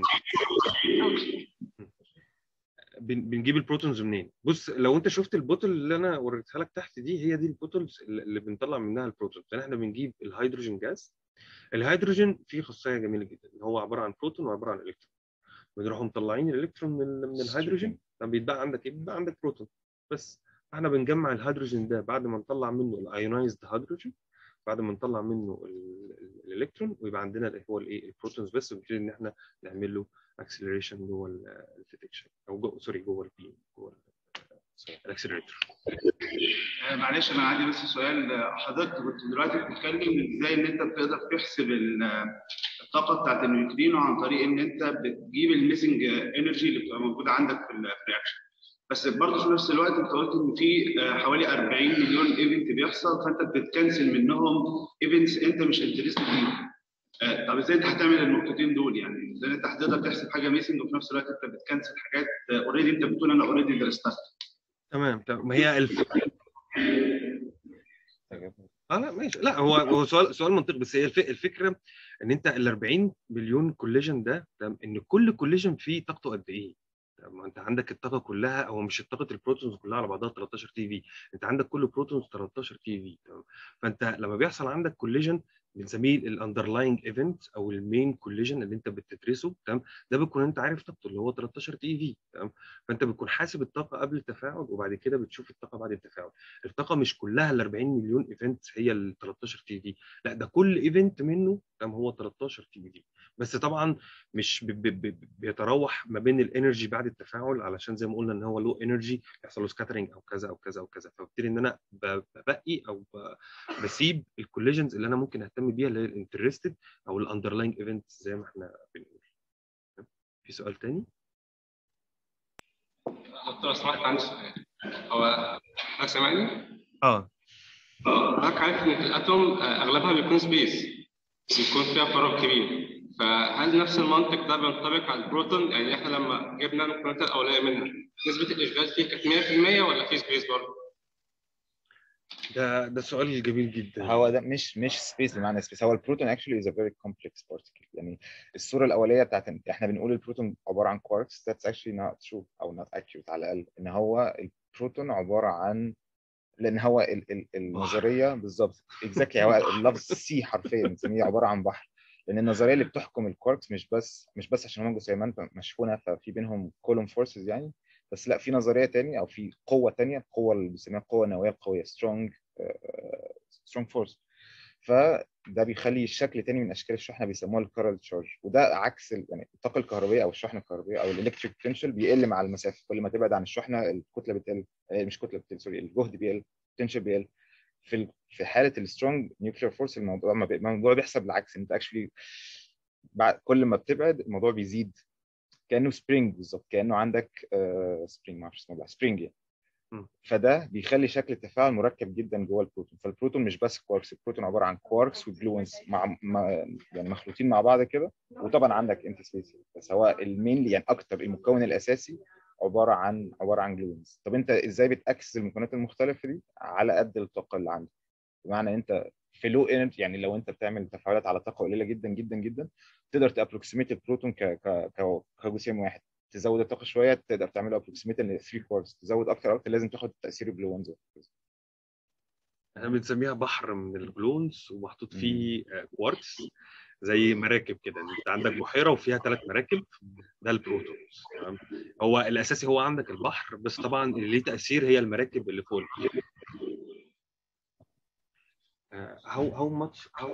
بن- بنجيب البروتونز منين؟ بص لو انت شفت البوتل اللي انا وريتها لك تحت دي هي دي البوتلز اللي اللي بنطلع منها البروتونز يعني احنا بنجيب الهيدروجين جاز الهيدروجين فيه خاصيه جميله جدا ان هو عباره عن بروتون وعباره عن الكترون بنروحوا مطلعين الالكترون من ال- من الهيدروجين طب بيتبقى عندك ايه؟ بيبقى عندك بروتون بس احنا بنجمع الهيدروجين ده بعد ما نطلع منه الايونايزد هيدروجين بعد ما نطلع منه ال- ال- الالكترون ويبقى عندنا اللي هو الايه البروتونز بس ونبتدي ان احنا نعمل له اكسلريشن جوه الديتكشن او جو سوري جوه البيم جوه الاكسلريتور آه، معلش انا عندي بس سؤال آه، حضرتك كنت دلوقتي بتتكلم ازاي ان انت بتقدر تحسب ال- آه، الطاقه بتاعت النيوترينو عن طريق ان انت بتجيب الميسنج انرجي اللي بتبقى موجوده عندك في الرياكشن بس برضه في نفس الوقت انت قلت ان في آه، حوالي 40 مليون ايفنت بيحصل فانت بتكنسل منهم ايفنتس انت مش انترستد فيهم آه، طب ازاي انت هتعمل النقطتين دول يعني ازاي انت هتقدر تحسب حاجه ميسنج وفي نفس الوقت انت بتكنسل حاجات اوريدي انت بتقول انا اوريدي درستها تمام تمام ما هي الف اه لا ماشي لا هو هو سؤال سؤال منطقي بس هي الف- الفكره ان انت ال 40 مليون كوليجن ده تمام ان كل كوليجن فيه طاقته قد ايه؟ تمام، ما انت عندك الطاقه كلها هو مش طاقه البروتونز كلها على بعضها 13 تي في انت عندك كل بروتونز 13 تي في تمام فانت لما بيحصل عندك كوليجن بنسميه الاندرلاينج ايفنت او المين كوليجن اللي انت بتدرسه تمام ده بتكون انت عارف طاقته اللي هو 13 تي في تمام فانت بتكون حاسب الطاقه قبل التفاعل وبعد كده بتشوف الطاقه بعد التفاعل الطاقه مش كلها ال 40 مليون ايفنت هي ال 13 تي في لا ده كل ايفنت منه تمام هو 13 تي في بس طبعا مش ب- ب- ب- بيتراوح ما بين الانرجي بعد التفاعل علشان زي ما قلنا ان هو لو انرجي يحصل له سكاترنج او كذا او كذا او كذا فببتدي ان انا ب- ببقي او ب- بسيب الكوليجنز اللي انا ممكن اهتم بيها اللي هي الانترستد او الاندرلاينج ايفنت زي ما احنا بنقول في سؤال تاني؟ دكتور سمحت عندي سؤال هو حضرتك سامعني؟ اه حضرتك عارف ان في الاتوم آه، اغلبها بيكون سبيس بيكون فيها فراغ كبير فهل نفس المنطق ده بينطبق على البروتون يعني احنا لما جبنا المكونات الاوليه منها نسبه الاشغال فيه كانت 100% ولا في سبيس برضه؟ ده ده سؤال جميل جدا هو ده مش مش سبيس بمعنى سبيس هو البروتون actually is a very complex particle يعني الصوره الاوليه بتاعت احنا بنقول البروتون عباره عن كواركس that's actually not true او not accurate على الاقل ان هو البروتون عباره عن لان هو ال ال النظريه بالظبط اكزاكتلي هو اللفظ سي حرفيا بنسميه عباره عن بحر لان النظريه اللي بتحكم الكواركس مش بس مش بس عشان هم جسيمات مشحونه ففي بينهم كولوم فورسز يعني بس لا في نظريه تانية او في قوه تانية القوه اللي بنسميها القوه النوويه القويه سترونج سترونج فورس فده بيخلي شكل تاني من اشكال الشحنه بيسموها الكارل تشارج وده عكس ال- يعني الطاقه الكهربائيه او الشحنه الكهربائيه او الالكتريك بوتنشال بيقل مع المسافه كل ما تبعد عن الشحنه الكتله بتقل آه، مش كتله بتقل سوري الجهد بيقل البوتنشال بيقل في ال- في حاله السترونج نيوكلير فورس الموضوع ما بي- الموضوع بيحصل بالعكس انت اكشلي بعد كل ما بتبعد الموضوع بيزيد كانه سبرينج بالظبط كانه عندك سبرينج ما اعرفش اسمه سبرينج يعني مم. فده بيخلي شكل التفاعل مركب جدا جوه البروتون فالبروتون مش بس كواركس البروتون عباره عن كواركس وجلوونز مع مع يعني مخلوطين مع بعض كده وطبعا عندك انت سبيس بس هو المين يعني اكتر المكون الاساسي عباره عن عباره عن جلوونز طب انت ازاي بتاكسس المكونات المختلفه دي على قد الطاقه اللي عندك بمعنى انت في لو انرجي يعني لو انت بتعمل تفاعلات على طاقه قليله جدا جدا جدا تقدر تابروكسيميت البروتون ك ك ك- كجسيم واحد تزود الطاقه شويه تقدر تعمله ابروكسيميت ل 3 كوارتز تزود اكتر اكتر لازم تاخد تاثير الجلوونز احنا بنسميها بحر من الجلونز ومحطوط فيه آه، كوارتز زي مراكب كده انت عندك بحيره وفيها ثلاث مراكب ده البروتونز تمام هو الاساسي هو عندك البحر بس طبعا اللي ليه تاثير هي المراكب اللي فوق البحر. آه، how how much how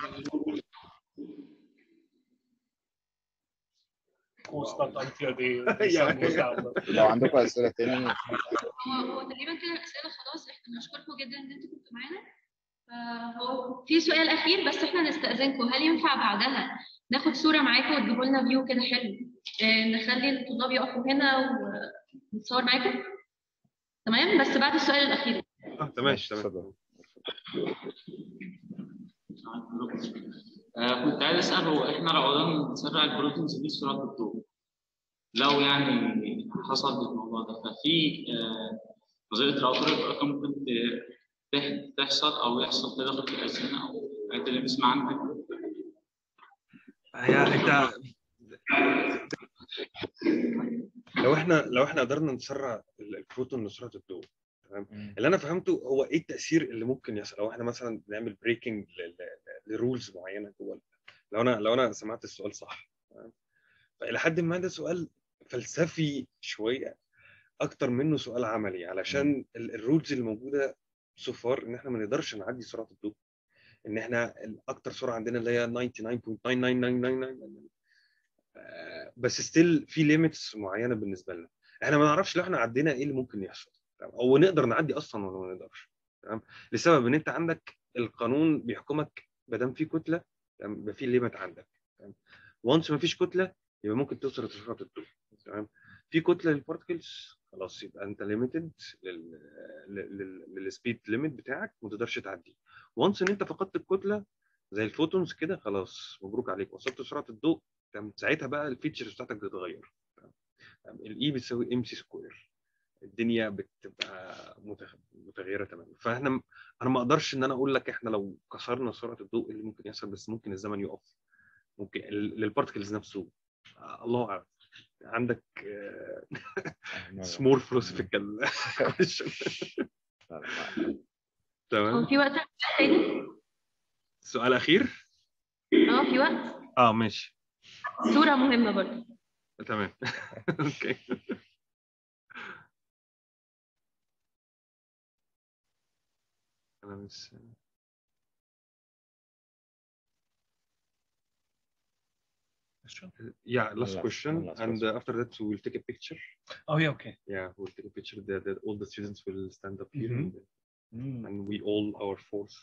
We'll start until the, the Yeah. sun goes down. لو عندكم اسئله تاني هو هو تقريبا كده الاسئله خلاص احنا بنشكركم جدا ان انتوا كنتوا معانا فهو في سؤال اخير بس احنا نستاذنكم هل ينفع بعدها ناخد صوره معاكم وتجيبوا لنا فيو كده حلو آه، نخلي الطلاب يقفوا هنا ونتصور معاكم تمام بس بعد السؤال الاخير اه تمام تمام آه، كنت عايز اسال هو احنا لو قدرنا نسرع البروتينز دي سرعه الضوء لو يعني حصل الموضوع ده ففي آه، نظريه العطارد الارقام ممكن ت- تح- تحصل او يحصل تداخل في الالسنه او الحاجات اللي بنسمع عنها هي انت لو احنا لو احنا قدرنا نسرع ال- البروتون لسرعه الضوء تمام اللي انا فهمته هو ايه التاثير اللي ممكن يحصل لو احنا مثلا بنعمل بريكنج لرولز معينه جوه ال- لو انا لو انا سمعت السؤال صح تمام فالى حد ما ده سؤال فلسفي شويه اكتر منه سؤال عملي علشان الرولز اللي موجوده سو فار ان احنا ما نقدرش نعدي سرعه الضوء ان احنا الاكتر سرعه عندنا اللي هي 99.99999 آه، بس ستيل في ليميتس معينه بالنسبه لنا احنا ما نعرفش لو احنا عدينا ايه اللي ممكن يحصل تمام؟ او نقدر نعدي اصلا ولا ما نقدرش تمام لسبب ان انت عندك القانون بيحكمك ما دام في كتله تمام يبقى في ليميت عندك تمام وانس ما فيش كتله يبقى ممكن توصل لسرعه الضوء تمام في كتله للبارتكلز خلاص يبقى انت ليميتد للسبيد ليميت بتاعك ما تقدرش تعديه وانس ان انت فقدت الكتله زي الفوتونز كده خلاص مبروك عليك وصلت لسرعه الضوء تمام ساعتها بقى الفيتشرز بتاعتك بتتغير الاي بتساوي ام سي سكوير الدنيا بتبقى متغ- متغيره تماما فاحنا م- انا ما اقدرش ان انا اقول لك احنا لو كسرنا سرعه الضوء إيه اللي ممكن يحصل بس ممكن الزمن يقف ممكن ال- للبارتكلز نفسه آه، الله اعلم عندك سمور فلوسفيكال هو تمام في وقت تاني؟ سؤال اخير اه في وقت اه ماشي صوره مهمه برضه تمام اوكي انا مش Yeah, last Last- question, last and question. uh, after that we will take a picture. Oh, yeah, okay. Yeah, we'll take a picture. The, the, all the students will stand up here, Mhm. and, and we all our force.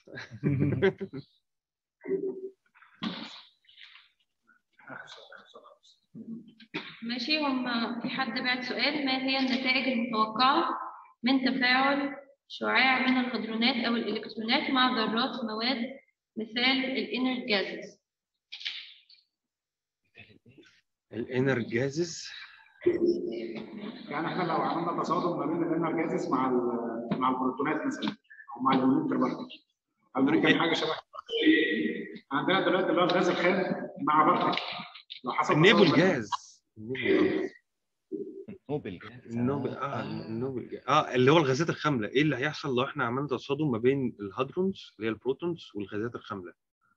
ماشي هم في حد بعت سؤال ما هي النتائج المتوقعة من تفاعل شعاع من الهدرونات أو الإلكترونات مع ذرات مواد مثال الانر جازز الانر جازز يعني احنا لو عملنا تصادم ما بين الانرجازس مع ال- مع البروتونات مثلا او مع النيوتر بارتكل او ممكن حاجه شبه عندنا دلوقتي اللي هو الغاز الخام مع بارتكل لو حصل النيبل تصادم جاز نوبل جاز النوبل اه النوبل جاز اه اللي هو الغازات الخامله ايه اللي هيحصل لو احنا عملنا تصادم ما بين الهادرونز اللي هي البروتونز والغازات الخامله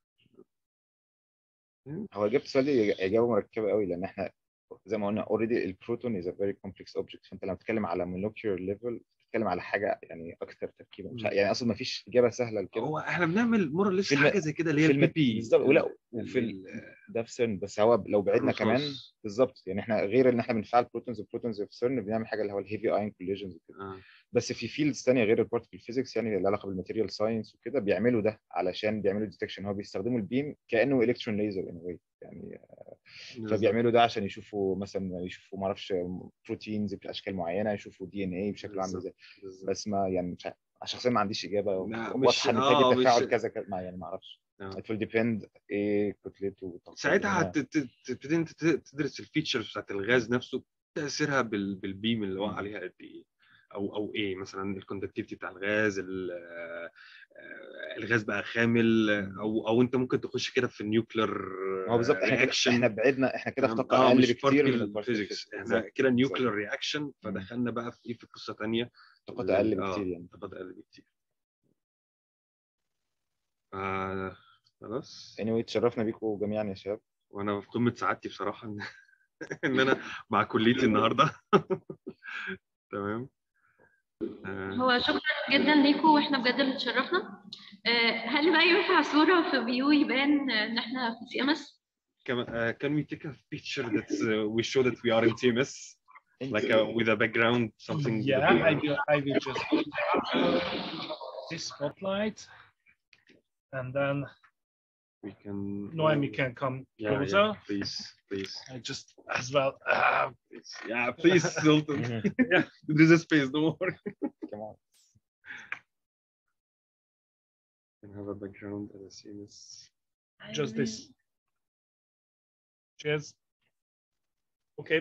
هو اجابه السؤال دي اجابه مركبه قوي لان احنا زي ما قلنا اوريدي البروتون از ا فيري كومبلكس اوبجكت فانت لما بتتكلم على molecular ليفل بتتكلم على حاجه يعني اكثر تركيبا مش ع- يعني اصلا ما فيش اجابه سهله لكده هو احنا بنعمل موراليس في الم- حاجه زي كده اللي هي في الم- البي بي بالظبط ولا وفي ال- ده في سيرن بس هو لو بعدنا كمان الرصاص. بالظبط يعني احنا غير ان احنا بنفعل بروتونز وبروتونز في سيرن بنعمل حاجه اللي هو الهيفي ايون كوليجنز وكده آه. بس في فيلدز ثانيه غير البارتكل فيزيكس يعني اللي علاقه بالماتيريال ساينس وكده بيعملوا ده علشان بيعملوا ديتكشن هو بيستخدموا البيم كانه الكترون ليزر ان واي يعني آه، بالظبط. فبيعملوا ده عشان يشوفوا مثلا يشوفوا ما اعرفش بروتينز باشكال معينه يشوفوا دي ان اي بشكل عامل ازاي بالظبط. بس ما يعني مش عارف. شخصيا ما عنديش اجابه لا، مش- واضحه ان آه، تلاقي مش- تفاعل كذا كذا ما يعني ما اعرفش آه. it will depend ايه كتلته وطاقته ساعتها هنا. هت- ت- تبتدي انت ت- تدرس الفيتشرز بتاعت الغاز نفسه تاثيرها بال- بالبيم اللي وقع عليها قد ايه او او ايه مثلا الكوندكتيفيتي بتاع الغاز ال- آه، آه، الغاز بقى خامل او او انت ممكن تخش كده في النيوكلير هو بالظبط احنا كده احنا بعدنا احنا كده في طاقه اه اقل مش بكتير من بارتكل البارتكل فيزيكس احنا بالظبط. كده بالظبط. نيوكلير رياكشن فدخلنا بقى في ايه في قصه ثانيه طاقات اقل بكتير يعني طاقات اقل بكتير آه خلاص anyway اتشرفنا بيكم جميعا يا شباب وانا في قمه سعادتي بصراحه ان ان انا مع كليتي النهارده تمام آه، هو شكرا جدا ليكم واحنا بجد اللي اتشرفنا آه، هل بقى ينفع صورة في فيو يبان ان احنا في سي ام اس؟ can, uh, can we take a picture that uh, we show that we are in TMS like uh, with a background something with a Yeah, I background? will, I will just this spotlight, and then we can Noemi can come yeah, closer. yeah, please please I just as well. ah, please. yeah please Sultan yeah there is a space don't worry come on can have a background and a CMS just this. Cheers. Okay.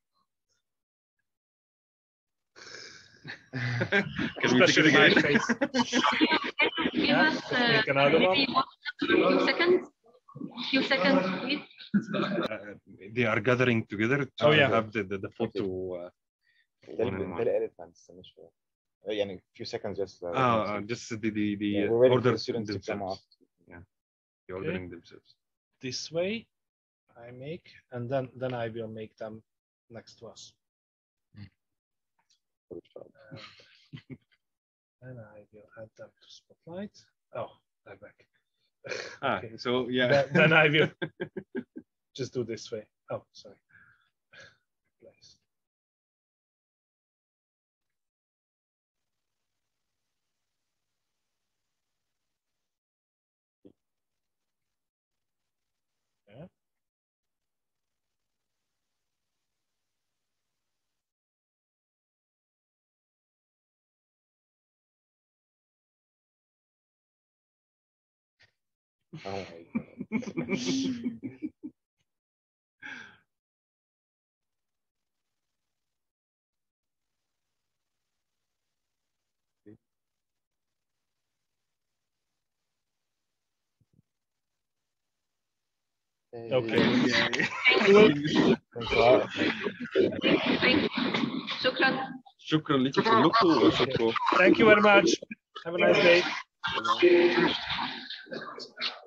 Can we take it Especially my again? face. Give Yeah, us let's uh, make another one. maybe one, few seconds. Few seconds, please. uh, they are gathering together to Oh, yeah. have the, the, the photo uh, بالتالي one on one. بالتالي قالت ما نستناش شويه يعني few seconds just uh, Ah, uh, just the the, the Yeah, uh, we're waiting for order the students to come themselves. out. Yeah, the ordering themselves. This way, I make, and then then I will make them next to us. And I will add them to spotlight. Oh, they're back. Ah, Okay. so yeah. Then, then I will just do this way. Oh, sorry. Place. Yeah. Oh my God. Okay. شكرا. شكرا لكم كلكم وشكرا Thank you very much. Have a nice day.